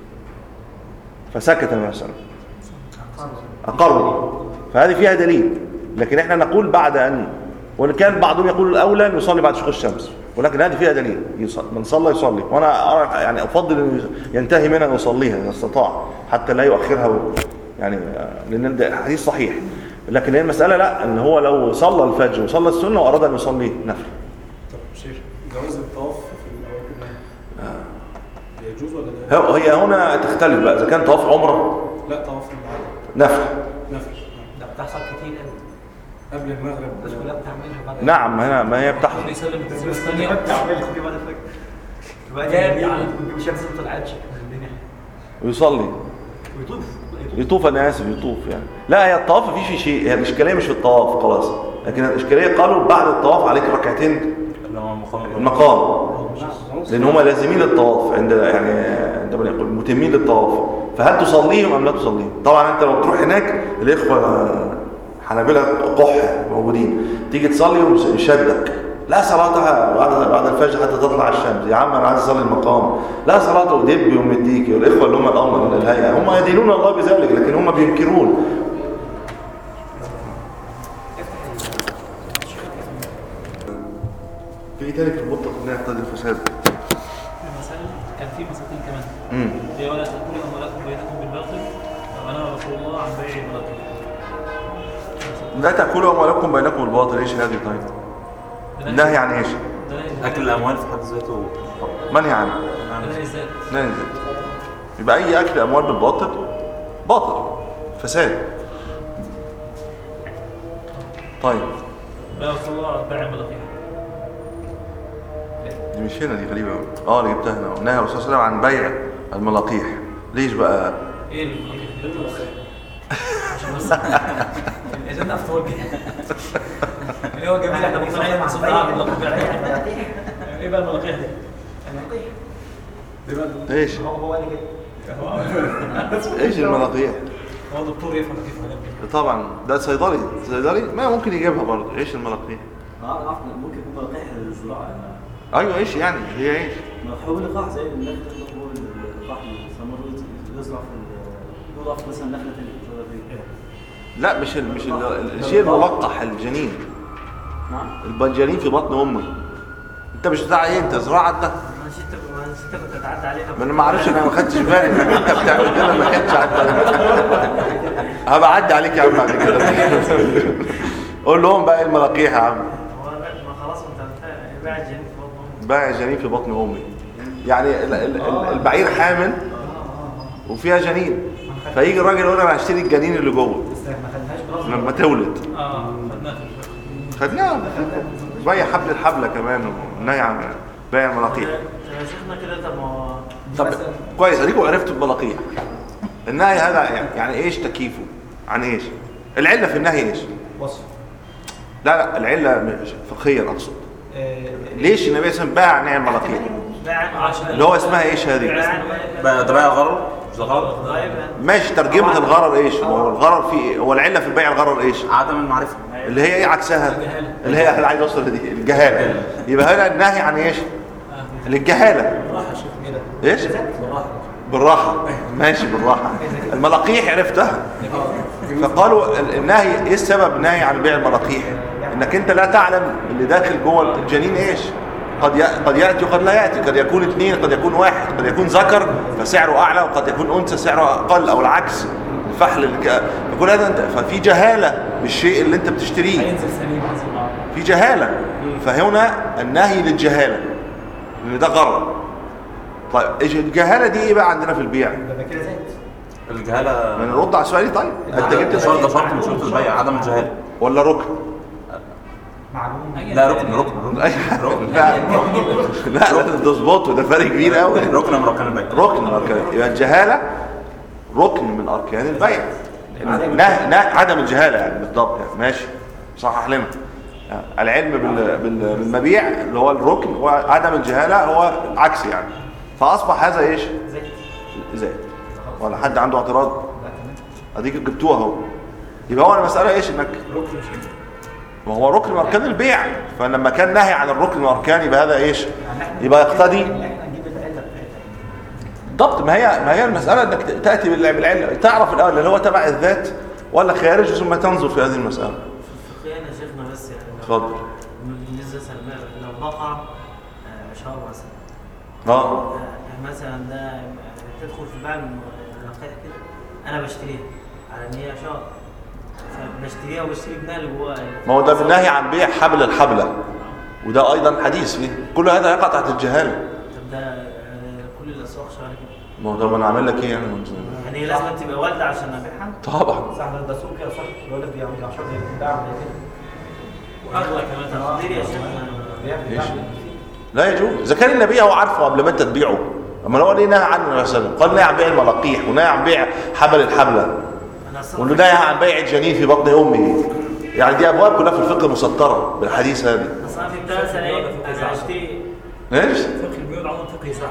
فسكت النبي صلى الله عليه وسلم اقروا فهذه فيها دليل لكن احنا نقول بعد ان وان كان بعضهم يقول الاولى ان يصلي بعد شروق الشمس ولكن هذه فيها دليل يص- من صلى يصلي وانا ارى يعني افضل انه ينتهي منها ان يصليها اذا استطاع حتى لا يؤخرها و- يعني آه، لان ده حديث صحيح لكن هي المساله لا ان هو لو صلى الفجر وصلى السنه واراد ان يصلي نفل طب شيخ جواز الطواف في الأواخر ده يجوز ولا لا؟ هو- هي هنا تختلف بقى اذا كان طواف عمره لا طواف العادة نفل نفل ده بتحصل كتير قوي قبل المغرب الناس كلها بتعملها بعد نعم هنا ما هي بتحصل يسلم التسليمه الناس الثانيه كلها بتعملها في بعد الفجر وبعد جامد كده على مش شمس ما طلعتش من الدنيا ويصلي ويطوف يطوف انا اسف يطوف يعني لا هي الطواف ما فيش شيء هي الاشكاليه مش في الطواف خلاص لكن الاشكاليه قالوا بعد الطواف عليك ركعتين اللي هو مقام المقام لان هم لازمين للطواف عند يعني عندما يقول متمين للطواف فهل تصليهم ام لا تصليهم طبعا انت لو تروح هناك الاخوه حنابلة قح موجودين تيجي تصلي ويشدك لا صلاة بعد بعد الفجر حتى تطلع الشمس يا عم انا عايز اصلي المقام لا صلاة ودب ومديك والاخوه اللي هم الامر من الهيئه هم يدينون الله بذلك لكن هم بينكرون في ايه تاني في المطلق انها يقتضي الفساد المسائل كان في مسألتين كمان امم هي ولا تأكلوا أموالكم بينكم بالباطل ونهى رسول الله عن بيع الملاكم لا تاكلوا اموالكم بينكم بالباطل ايش هذه طيب النهي عن ايش اكل الاموال في حد ذاته منهي عنه نهي الذات نهي عن ذلك يبقى اي اكل اموال بالباطل باطل فساد طيب نهى رسول الله عن بيع الملاكم دي مش هنا دي غريبه قوي اه اللي جبتها هنا نهى الرسول صلى الله عليه وسلم عن بيع الملاقيح ليش بقى ايه الملاكم عشان بس عشان نعرف توجه اللي هو جميل احنا مقتنعين ان رسول الله عن الملاكم ايه بقى الملاكيح دي؟ ايش هو هو قال كده ايش الملاقيح هو دكتور يفهم كيف هنعمل طبعا ده صيدلي صيدلي ما ممكن يجيبها برضه ايش الملاقيح اه عفوا ممكن يكون لقاح الزراعة ايوه ايش يعني هي ايش مفهوم اللقاح زي النخلة اللي هو اللقاح السمر يزرع في ال- يوضع في مثلا نخلة الجوابية لا مش ال مش ال الشيء الملقح الجنين نعم البنجانين في بطن امك انت مش بتاع ايه انت زراعه ده ما نسيت ما نسيت كنت تعدي علينا ما انا ما اعرفش انا ما خدتش بالي انك انت بتعمل كده ما كانش عدى هبقى اعدي عليك يا عم بعد كده قول لهم بقى ايه الملاقيح يا عم هو بقى- ما خلاص انت باع الجنين في بطنه باع الجنين في بطن امي يعني ال- ال- ال- البعير حامل وفيها جنين فيجي الراجل يقول انا هشتري الجنين اللي جوه بس ما خدناش براسه لما تولد اه خدناها في الفقه خدناها بيع حبل الحبله كمان والنهي عن بيع الملاقيح طب يا شيخنا كده طب ما هو طب كويس اديكم عرفتوا الملاقيح النهي هذا يعني ايش تكييفه عن ايش العله في النهي ايش وصف لا لا العله مش فقهيا اقصد آه، ليش النبي صلى الله عليه وسلم باع نعم ملاقيح باع عشان اللي هو اسمها ايش هذه بقى ده بقى غرض مش ده غرض طيب ماشي ترجمه الغرر ايش ما هو الغرر في إيه؟ هو العله في بيع الغرر ايش عدم المعرفه اللي هي ايه عكسها اللي هي انا عايز اوصل لدي الجهاله يبقى هنا النهي عن ايش للجهاله راحه يا شيخ ايه ده؟ ايش راحه بالراحه ماشي بالراحه الملاقيح عرفتها فقالوا ال- النهي ايه السبب النهي عن بيع الملاقيح انك انت لا تعلم اللي داخل جوه الجنين ايش قد ي- قد ياتي وقد لا ياتي قد يكون اثنين قد يكون واحد قد يكون ذكر فسعره اعلى وقد يكون انثى سعره اقل او العكس الفحل الك... فكل هذا انت ففي جهاله بالشيء اللي انت بتشتريه هينزل سليم عايز الله في جهاله فهنا النهي للجهاله لان ده غرض طيب إيش الجهاله دي ايه بقى عندنا في البيع يبقى كده زيت ما الجهاله نرد على سؤالي طيب انت جبت ده شرط ده سؤال شرط من شروط البيع عدم الجهاله ولا ركن معلوم لا ركن ركن ركن اي ركن لا لا لازم تظبطه ده فرق كبير قوي ركن من اركان البيع ركن من اركان يبقى الجهاله ركن من اركان البيع نه نه عدم الجهاله يعني بالضبط يعني ماشي صحح لنا العلم بال- بال- بالمبيع اللي هو الركن وعدم الجهاله هو عكس يعني فاصبح هذا ايش زيت زائد ولا حد عنده اعتراض لا تمام اديك جبتوها اهو يبقى هو المساله ايش انك ركن يا شيخ ما هو ركن من اركان البيع فلما كان نهي عن الركن من الاركان يبقى هذا ايش يعني احنا يبقى يقتضي ان احنا نجيب العله بتاعتها بالضبط ما هي ما هي المساله انك تاتي بالع- بالعله تعرف الاول اللي هو تبع الذات ولا خارج ثم تنظر في هذه المساله فقهيا يا شيخنا بس يعني لو- اتفضل بالنسبه مثلا لو بقع آه، شهر مثلا اه آه، يعني مثلا ده آه، تدخل في بيع الملقيح كده انا بشتريها على ان هي شهر فبشتريها وبشتري ابنها اللي جواها ما هو ده بالنهي عن بيع حبل الحبله وده ايضا حديث فيه كل هذا يقع تحت الجهاله طب ده آه، كل الاسواق شغاله كده ما هو ده ما انا اعمل لك ايه يعني يعني هي لازم تبقى والده عشان ابيعها طبعا صح ده سوق كده صح الولد بيعمل عشان يبيع زي كده واغلى كمان تقدير يا شيخنا بيعمل إيش؟ بيعمل. لا يجوز اذا كان النبي هو عارفه قبل ما انت تبيعه اما لو ليه نهى عنه النبي صلى الله عليه وسلم قال نهى عن بيع الملاقيح ونهى عن بيع حبل الحبله انا أصلاً- وانه نهى عن بيع الجنين في بطن امه يعني دي ابواب كلها في الفقه مسطره بالحديث هذه اصلا في بتاع مثلا ايه انا هشتري ايش فقه البيوت عموما فقه يساعد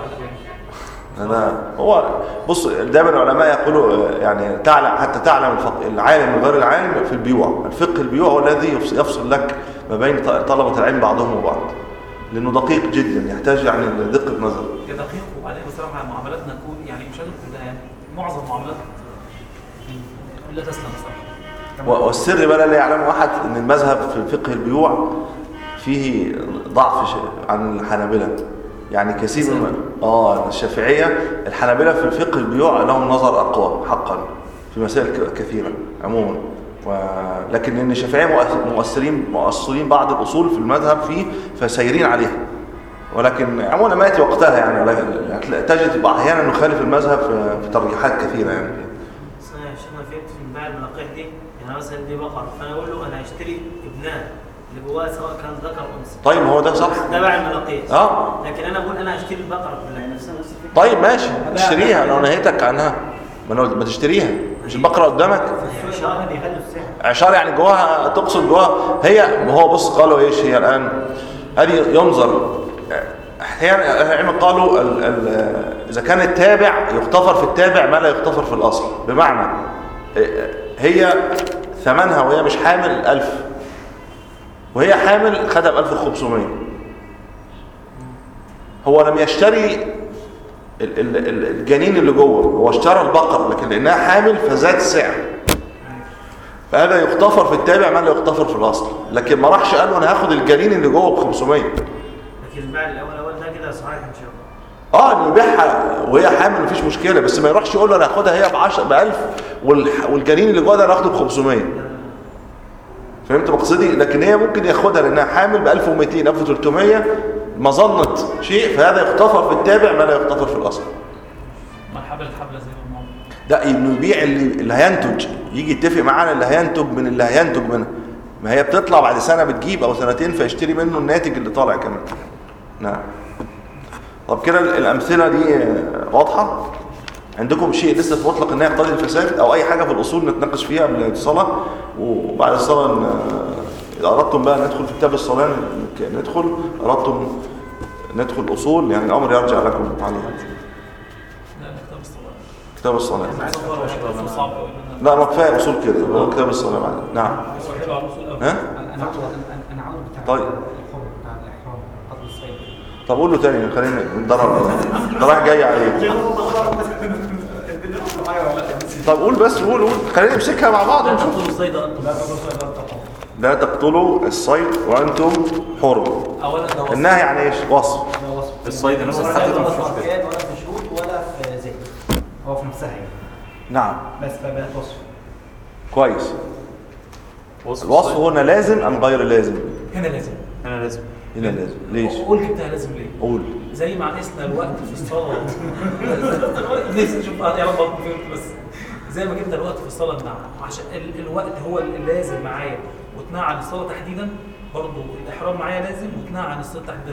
انا هو بص دايما العلماء يقولوا آه، يعني تعلم حتى تعلم الفقه العالم من غير العالم في البيوع الفقه البيوع هو الذي يفصل, يفصل لك ما بين ط- طلبه العلم بعضهم وبعض لانه دقيق جدا يحتاج يعني لدقه نظر يا دقيق وبعدين بصراحه معاملاتنا تكون يعني مش لازم كلها يعني معظم معاملاتنا لا تسلم بصراحه و- والسر بقى لا يعلم احد ان المذهب في فقه البيوع فيه ضعف ش- عن الحنابلة يعني كثير من اه الشافعية الحنابلة في فقه البيوع لهم نظر اقوى حقا في مسائل ك- كثيرة عموما و... لكن ان الشافعية مؤث- مؤثرين مؤثرين بعض الاصول في المذهب فيه فسيرين عليها ولكن عموما ما ياتي وقتها يعني ولكن هتلاقي- تجد احيانا نخالف المذهب في في ترجيحات كثيره يعني بس انا يا شيخنا فهمت في بيع الملقيح دي يعني مثلا دي بقره فانا اقول له انا هشتري ابنها اللي جواها سواء كان ذكر او انثى طيب ما هو ده صح ده بيع الملقيح اه لكن انا بقول انا هشتري البقره كلها نفسها نفس الفكره طيب ماشي تشتريها لو نهيتك عنها ما أنا قلت ما تشتريها مش البقره قدامك السوق ده بيغلوا السعر عشار يعني جواها تقصد جواها هي ما هو بص قالوا ايش هي الان هذه ينظر احيانا أهل العلم قالوا ال ال اذا كان التابع يغتفر في التابع ما لا يغتفر في الاصل بمعنى هي ثمنها وهي مش حامل 1000 وهي حامل خدها ب 1500 هو لم يشتري ال- ال- ال- الجنين اللي جوه هو اشترى البقر لكن لانها حامل فزاد السعر فهذا يغتفر في التابع ما لا يغتفر في الاصل لكن ما راحش قال له انا هاخد الجنين اللي جوه ب 500 لكن البيع الاول اول ده كده صحيح ان شاء الله اه انه يبيعها وهي حامل مفيش مشكله بس ما يروحش يقول له انا هاخدها هي ب 10 ب 1000 والح- والجنين اللي جوه ده انا هاخده ب 500 فهمت مقصدي لكن هي ممكن ياخدها لانها حامل ب 1200 1300 مظنه شيء فهذا يغتفر في التابع ما لا يغتفر في الاصل ما الحبل الحبله زي ما الموضوع لا انه يبيع اللي, اللي هينتج يجي يتفق معانا اللي هينتج من اللي هينتج منها ما هي بتطلع بعد سنه بتجيب او سنتين فيشتري منه الناتج اللي طالع كمان نعم طب كده الامثله دي آه، واضحه عندكم شيء لسه في مطلق ان هي يقتضي الفساد او اي حاجه في الاصول نتناقش فيها قبل الصلاه وبعد الصلاه ن- اذا اردتم بقى ندخل في كتاب الصلاه ن- ندخل اردتم ندخل اصول يعني الامر يرجع لكم عليه لا ده كتاب الصلاه كتاب الصلاه صفر وشكل صعب قوي لا ما كفايه اصول كده هو كتاب الصلاه بعد نعم حلو على الرسول قوي ها انا انا عاوز انا عاوز بتاع طيب. الحر بتاع الاحرام قبل الصيد طب قول له تاني خلينا نضرب ده رايح جاي عليه طب قول بس قول قول خلينا نمسكها مع بعض لا ونشوف تقتلوا الصيد انتم لا تقتلوا الصيد وانتم حرم اولا ده وصف النهي عن ايش وصف ده وصف الصيد نفس ولا الحاجة ولا مش في مشكلة. أركان ولا في شروط ولا في ذهن هو في نفسها يعني نعم بس فبقت وصف كويس وصف الوصف الصيد. هنا لازم ام غير لازم هنا لازم هنا لازم هنا لازم ليش قول جبتها لازم ليه قول زي ما عكسنا الوقت في الصلاه نفسي نشوف يا رب أكون فهمت بس زي ما جبنا الوقت في الصلاه نمنع عشان ال- الوقت هو اللي لازم معايا واتنهى عن الصلاه تحديدا برضه الاحرام معايا لازم واتنهى عن الصلاه تحديدا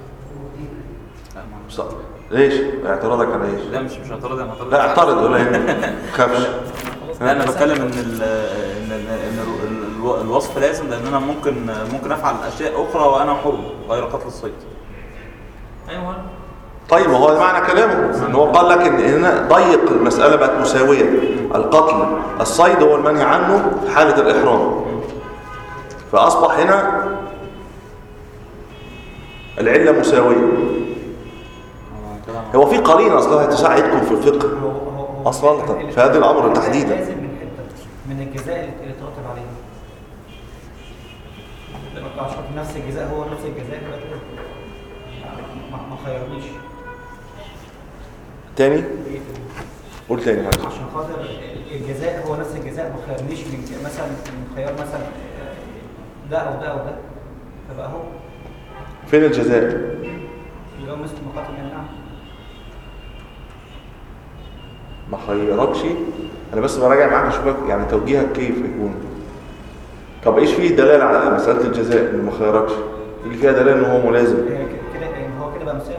صح. ليش اعتراضك على ايش لا مش مش هعترض انا هعترض لا اعترض ولا يهمك خافش لا انا بتكلم ان ال ان ال ان ال- الو- الوصف لازم لان انا ممكن ممكن افعل اشياء اخرى وانا حر غير قتل الصيد ايوه طيب ما هو معنى كلامه ان هو قال لك ان هنا ضيق المساله بقت مساويه القتل الصيد هو المنهي عنه في حاله الاحرام فاصبح هنا العله مساويه هو في قرينه اصلها تساعدكم في الفقه هو هو هو أصلاً ال- في هذا الأمر ال- تحديداً. لازم من حته من الجزاء اللي اللي ترتب عليه عشان نفس الجزاء هو نفس الجزاء يبقى كده. ما ما خيرنيش تاني قول تاني معلش عشان خاطر الجزاء هو نفس الجزاء ما خيرنيش من ج- مثلا من خيار مثلا آه، ده او ده او ده فبقى هو فين الجزاء اللي هو مثل مقاتل من النعم ما خيركش انا بس براجع معاك اشوفك يعني توجيهك كيف يكون طب ايش فيه دلاله على مساله الجزاء اللي ما خيركش اللي فيها دلاله ان هو ملازم هي ك- كده يعني هو كده بقى مساوي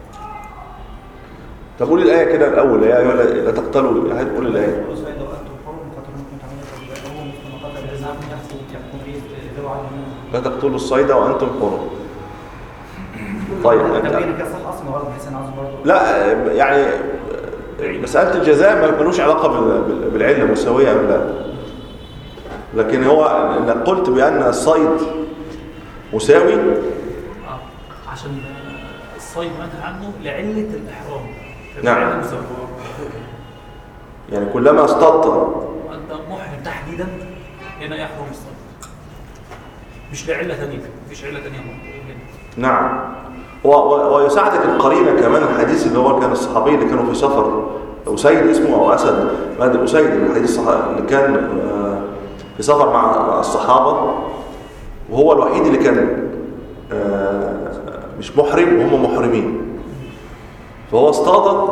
طب قول الايه كده الاول يا ايها الذين- لا تقتلوا هات قول الايه كل سؤال لو انتم حر مقاتل ممكن تعملوا كده هو مثل مقاتل من النعم يحصل يحكم ايه ذو عدل لا تقتلوا الصيد وانتم حرم طيب طيب انت تبين كده اصلا برضه بحيث انا عاوز برضه لا يعني مساله الجزاء ما ملوش علاقه بال- بال- بالعله مساويه ام لا لكن هو انك قلت بان الصيد مساوي آه. عشان آه، الصيد منهى عنه لعله الاحرام نعم. فبالعلة مساوية. يعني كلما اصطدت وانت محرم تحديدا هنا يحرم الصيد مش لعله ثانيه مفيش عله ثانيه هنا نعم و- و- ويساعدك القرينة كمان الحديث اللي هو كان الصحابي اللي كانوا في سفر أسيد اسمه أو أسد بعد أسيد الحديث الصح- اللي كان آه، في سفر مع الصحابة وهو الوحيد اللي كان آه، مش محرم وهم محرمين فهو اصطاد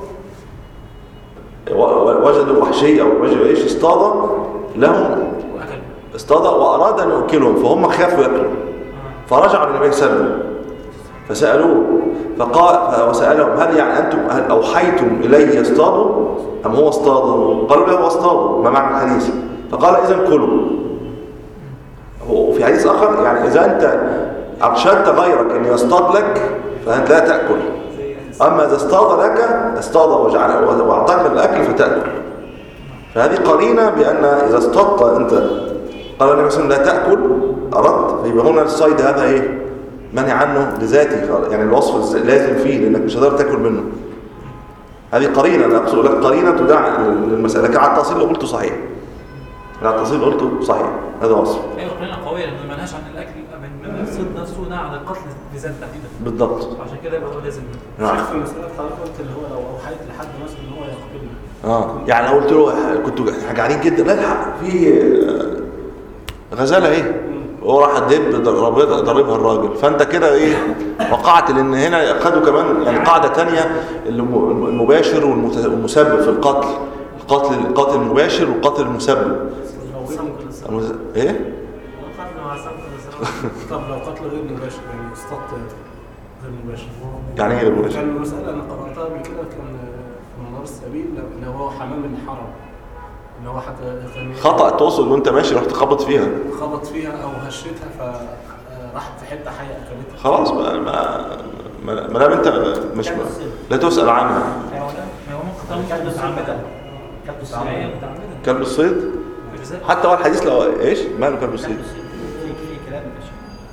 و- و- وجدوا وحشي أو وجدوا إيش اصطاد لهم واكل اصطاد وأراد أن يأكلهم فهم خافوا يأكلوا فرجعوا للنبي صلى الله عليه وسلم فسألوه فقال وسألهم هل يعني أنتم هل أوحيتم إلي اصطادوا أم هو اصطادوا قالوا له هو اصطادوا ما معنى الحديث فقال إذا كلوا وفي حديث آخر يعني إذا أنت أرشدت غيرك أن يصطاد لك فأنت لا تأكل أما إذا اصطاد لك اصطاد وجعل وأعطاك الأكل فتأكل فهذه قرينة بأن إذا اصطدت أنت قال النبي صلى الله عليه وسلم لا تأكل أردت فيبقى هنا الصيد هذا إيه منع عنه لذاته يعني الوصف الز- لازم فيه لأنك مش هتقدر تاكل منه هذه قرينة أنا أقصد لك قرينة تدع للمسألة لكن على التأصيل اللي قلته صحيح على التأصيل اللي قلته صحيح هذا وصف ايوه قرينه قويه لانه ما نهاش عن الاكل من من الصيد نفسه نهى عن القتل بذات تحديدا بالضبط عشان كده يبقى هو لازم نعم شيخ في مسألة حضرتك قلت اللي هو لو أوحيت لحد مثلا إن هو يقتلني اه يعني لو قلت له كنتوا جعانين جدا لا الحق في آه، غزاله ايه هو راح دب ضربها ضربها الراجل فانت كده ايه وقعت لان هنا خدوا كمان يعني قاعده تانية الم- المباشر والمت- والمسبب في القتل القتل القاتل المباشر والقاتل المسبب المز- ايه وقفنا مع سبق الإسراء. طب لو قتل غير مباشر يعني اصطدت غير مباشر يعني ايه غير مباشر؟ كان المسألة أنا قرأتها قبل كده كان في منار السبيل إن هو حمام الحرم إن هو حتى كان خطا تقصد وانت ماشي رحت خبط فيها خبط فيها أو هشتها فراحت في حتة حية أكلتها خلاص ما ما ما ما دام انت مش لا تسال عنها ايوه لا ما هو ممكن كلب تنقل متعمدا كلب هي متعمدا متعمده كلب الصيد بجزاء. حتى هو الحديث لو ايش ماله كلب الصيد في في كلام ماشي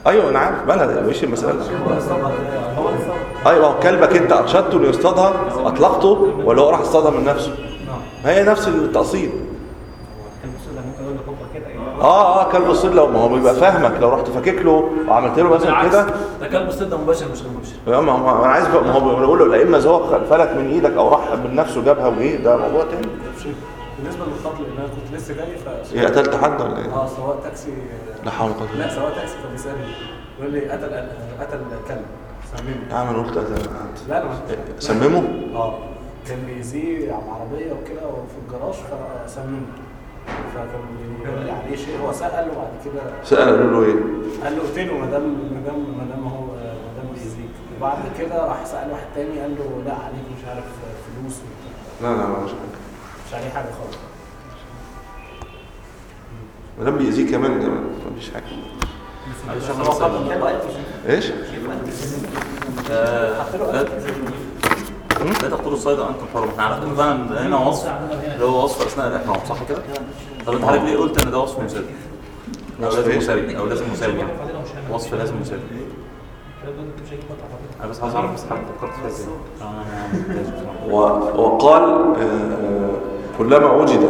ايوه انا عارف مالها مش المساله هو اللي صبر هو اللي صبر ايوه هو كلبك انت ارشدته انه يصطادها اطلقته ولا هو راح يصطادها من نفسه هي نفس التقصيد البص ده ممكن يقول لك بكره كده ايه اه اه كلب الصيد لو ما هو بيبقى فاهمك لو رحت فاكك له وعملت له مثلا بالعكس كده ده كلب الصيد ده مباشر مش غير مباشر يا ما هو انا عايز بقى ما هو بقول له لا اما إذا هو فلت من ايدك او راح من نفسه جابها وايه ده موضوع تاني بالنسبه للقتل اللي انا كنت لسه جاي ف ايه قتلت حد ولا ايه؟ اه سواق تاكسي لا حول ولا قوه لا سواق تاكسي فبيسالني يقول لي قتل قتل كلب سممه يا عم انا قلت قتل حد لا انا ما سممه؟ اه كان بيزيه على العربيه وكده وفي الجراج فسممه فكان بيقول لي عليه شيء هو سال وبعد كده سأل قالوا له ايه؟ قال له قلت له ما دام ما دام ما دام هو ما دام بيزيك وبعد كده راح سال واحد تاني قال له لا عليك مش عارف فلوس وبتاع. لا لا لا مش حاجه مش عليه حاجه خالص ما دام بيأذيه كمان كمان مفيش حاجه معلش بس احنا هو بس قتل كلب قتل ايش؟ آه، لا لا تقتلوا الصيد وانتم حرم احنا عرفنا بقى ان هنا وصف اللي هو وصف اثناء الاحرام صح كده؟ طب انت حضرتك ليه قلت ان ده وصف مساوي؟ او وصف لازم ايه؟ مساوي او لازم مساوي يعني وصف لازم مساوي انا بس عايز اعرف بس حضرتك فكرت فيها ازاي؟ عشان انا ما فهمتهاش بصراحة. و- وقال آه، كلما وجد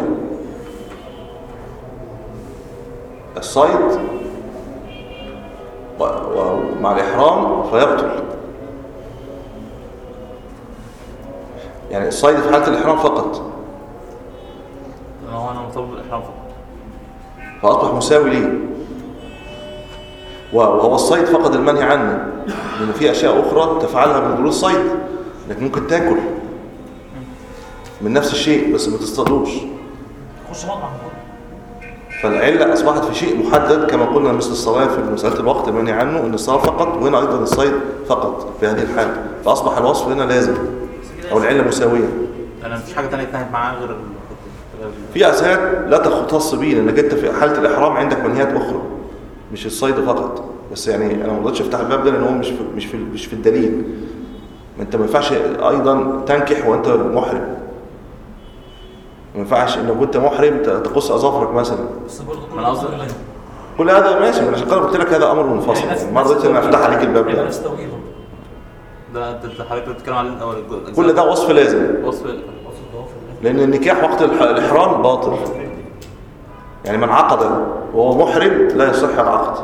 الصيد و- ومع الإحرام فيقتل يعني الصيد في حالة الإحرام فقط ما هو انا مرتبط بالاحرام فقط فأصبح مساوي ليه و- وهو الصيد فقد المنهي عنه لأن في أشياء أخرى تفعلها من دون الصيد إنك ممكن تاكل من نفس الشيء بس ما تصطادوش خش مطعم فالعلة أصبحت في شيء محدد كما قلنا مثل الصلاة في مسألة الوقت المنهي عنه أن الصلاة فقط وهنا أيضا الصيد فقط في هذه الحالة فأصبح الوصف هنا لازم أو العلة مساوية انا مفيش حاجه ثانيه اتنهت معاه غير ال- غير ال- في أسهات لا تختص به لأنك أنت في حالة الإحرام عندك منهيات أخرى مش الصيد فقط بس يعني أنا ما رضيتش أفتح الباب ده لأن هو مش في مش في مش في الدليل ما أنت ما ينفعش أيضا تنكح وأنت محرم ما ينفعش إنك كنت محرم تقص أظافرك مثلا بس برضه ما أنا قصدي- كل هذا ماشي ما انا عشان كده قلت لك هذا امر منفصل يعني ما رضيتش ان افتح عليك الباب ده نفس التوقيت ده انت أنت حضرتك بتتكلم عليه الاول الجزء- كل ده وصف لازم وصف لان النكاح وقت الح- الاحرام باطل يعني من عقد وهو محرم لا يصح العقد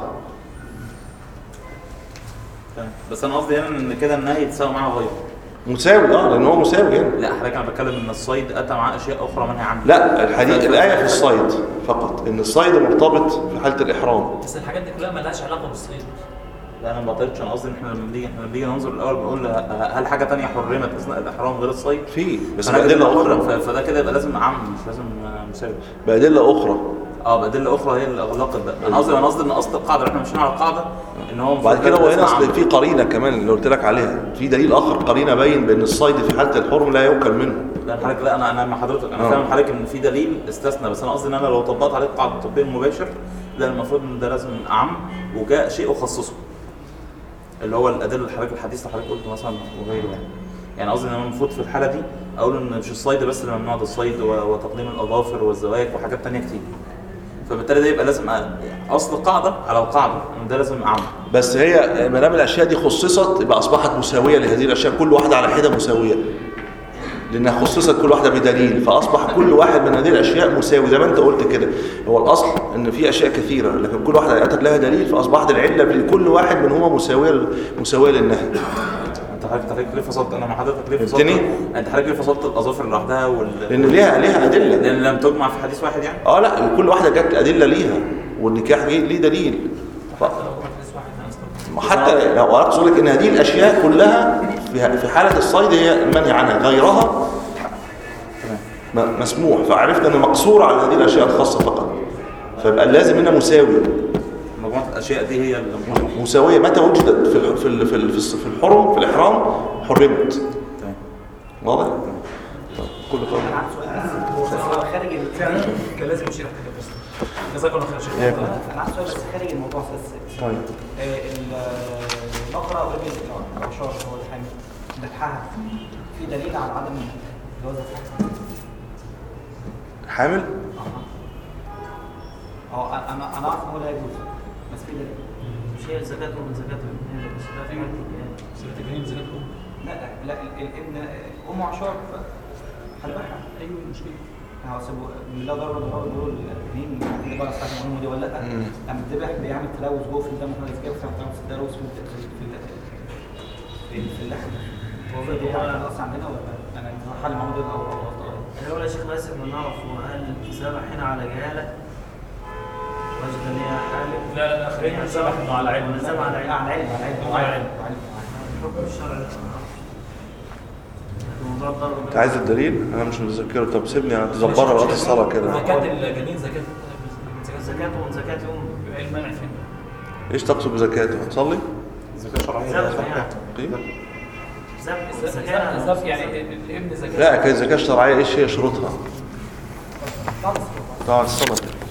تمام. بس انا قصدي هنا ان كده النهي يتساوي معاه غيره مساوي اه لان هو مساوي يعني لا حضرتك انا بتكلم ان الصيد اتى معاه اشياء اخرى منهي عنها لا الحديث الايه في الصيد فقط ان الصيد مرتبط في حاله الاحرام بس الحاجات دي كلها مالهاش علاقه بالصيد لا انا ما بعترضش انا قصدي ان احنا لما بنيجي احنا لما بنيجي ننظر الاول بنقول ه- هل حاجه ثانيه حرمت اثناء الاحرام غير الصيد؟ في بس فأنا كده بادله بقول- اخرى ف- فده كده يبقى لازم عام مش لازم آه، مساوي بادله اخرى اه بادله اخرى هي اللي اغلقت ده انا قصدي انا قصدي ان اصل القاعده احنا ماشيين على القاعده ان هو بعد المفروض كده هو لازم هنا عام. اصل في قرينه كمان اللي قلت لك عليها في دليل اخر قرينه باين بان الصيد في حاله الحرم لا يؤكل منه لا حضرتك لا انا انا مع حضرتك انا آه. فاهم حضرتك ان في دليل استثنى بس انا قصدي ان انا لو طبقت عليه القاعده الطبيه المباشر لا المفروض ان ده لازم اعم وجاء شيء اخصصه اللي هو الادله اللي حضرتك الحديث اللي حضرتك قلته مثلا وغيره يعني يعني قصدي ان انا المفروض في الحاله دي اقول ان مش الصيد بس اللي ممنوع ده الصيد و- وتقديم الاظافر والزواج وحاجات تانية كتير فبالتالي ده يبقى لازم أ- اصل القاعده على القاعده ان ده لازم اعم بس هي ما دام الاشياء دي خصصت يبقى اصبحت مساويه لهذه الاشياء كل واحده على حده مساويه لانها خصصت كل واحده بدليل فاصبح كل واحد من هذه الاشياء مساوي زي ما انت قلت كده هو الاصل ان في اشياء كثيره لكن كل واحده اتت لها دليل فاصبحت العله لكل واحد منهما مساويه مساويه للنهي انت حضرتك حضرتك ليه فصلت انا مع حضرتك ليه فصلت فهمتني؟ انت حضرتك ليه فصلت الاظافر لوحدها وال لان ليها ليها ادله لان لم تجمع في حديث واحد يعني اه لا كل واحده جت ادله ليها والنكاح ليه ليه دليل ف... لو حديث واحد انا اصلا حتى لو اردت اقول لك ان هذه الاشياء كلها في في حاله الصيد هي المنهي عنها غيرها م- مسموح فعرفنا انه مقصور على هذه الاشياء الخاصه فقط فيبقى اللازم هنا مساوي مجموعه الاشياء دي هي اللي مساويه متى وجدت في ال- في ال- في ال- في الص- في الحرم في الاحرام حرمت تمام واضح طيب، كل قول انا عندي سؤال بس هو خارج ال- فعلا كان لازم يشيل حاجه بس جزاك الله خير شيخ إيه. انا عندي سؤال بس خارج الموضوع بس طيب آه، ال- النقرة أو الرجل العشار هو الحامل بتحها في دليل على عدم جواز الحمل حامل اه انا انا اعرف ان هو لا يجوز بس في دليل مش هي زكاته من زكاته الاثنين بس ده في حد يعني زكاه الجنين زكاه الام لا لا ال- الابن امه عشار فهذبحها ايوه المشكله هو سيبه لا ضرر ولا ضرر دول الاثنين اللي بقى صاحب امه دي ولا لا مم. لما الذبح بيعمل تلوث جوه في الدم خالص كده بتعمل تلوث في ال- في ال- في ال- في اللحم هو في دي حاجه خلاص عندنا ولا لا؟ انا حل الموضوع ده او او غلطان الاول يا شيخ بس احنا نعرف هو هل ذبح هنا على جهاله وجد ان هي حامل لا لا لا خلينا نسامح انه على علم نسامح على علم. على علم على علم على علم. علم الحكم الشرعي لا ما نعرفش لكن موضوع الضرب انت عايز الدليل انا مش متذكره طب سيبني اتذكرها وقت الصلاه كده زكاه الجنين زكاه زكاه زكاته من زكاة أم ايه المانع فين ايش تقصد بزكاته هتصلي الزكاه الشرعيه ذبح يعني طيب. ذبح زكاه زكاة زكاه يعني الابن زكاه لا كالزكاه الشرعيه ايش هي شروطها طبعا الصلاه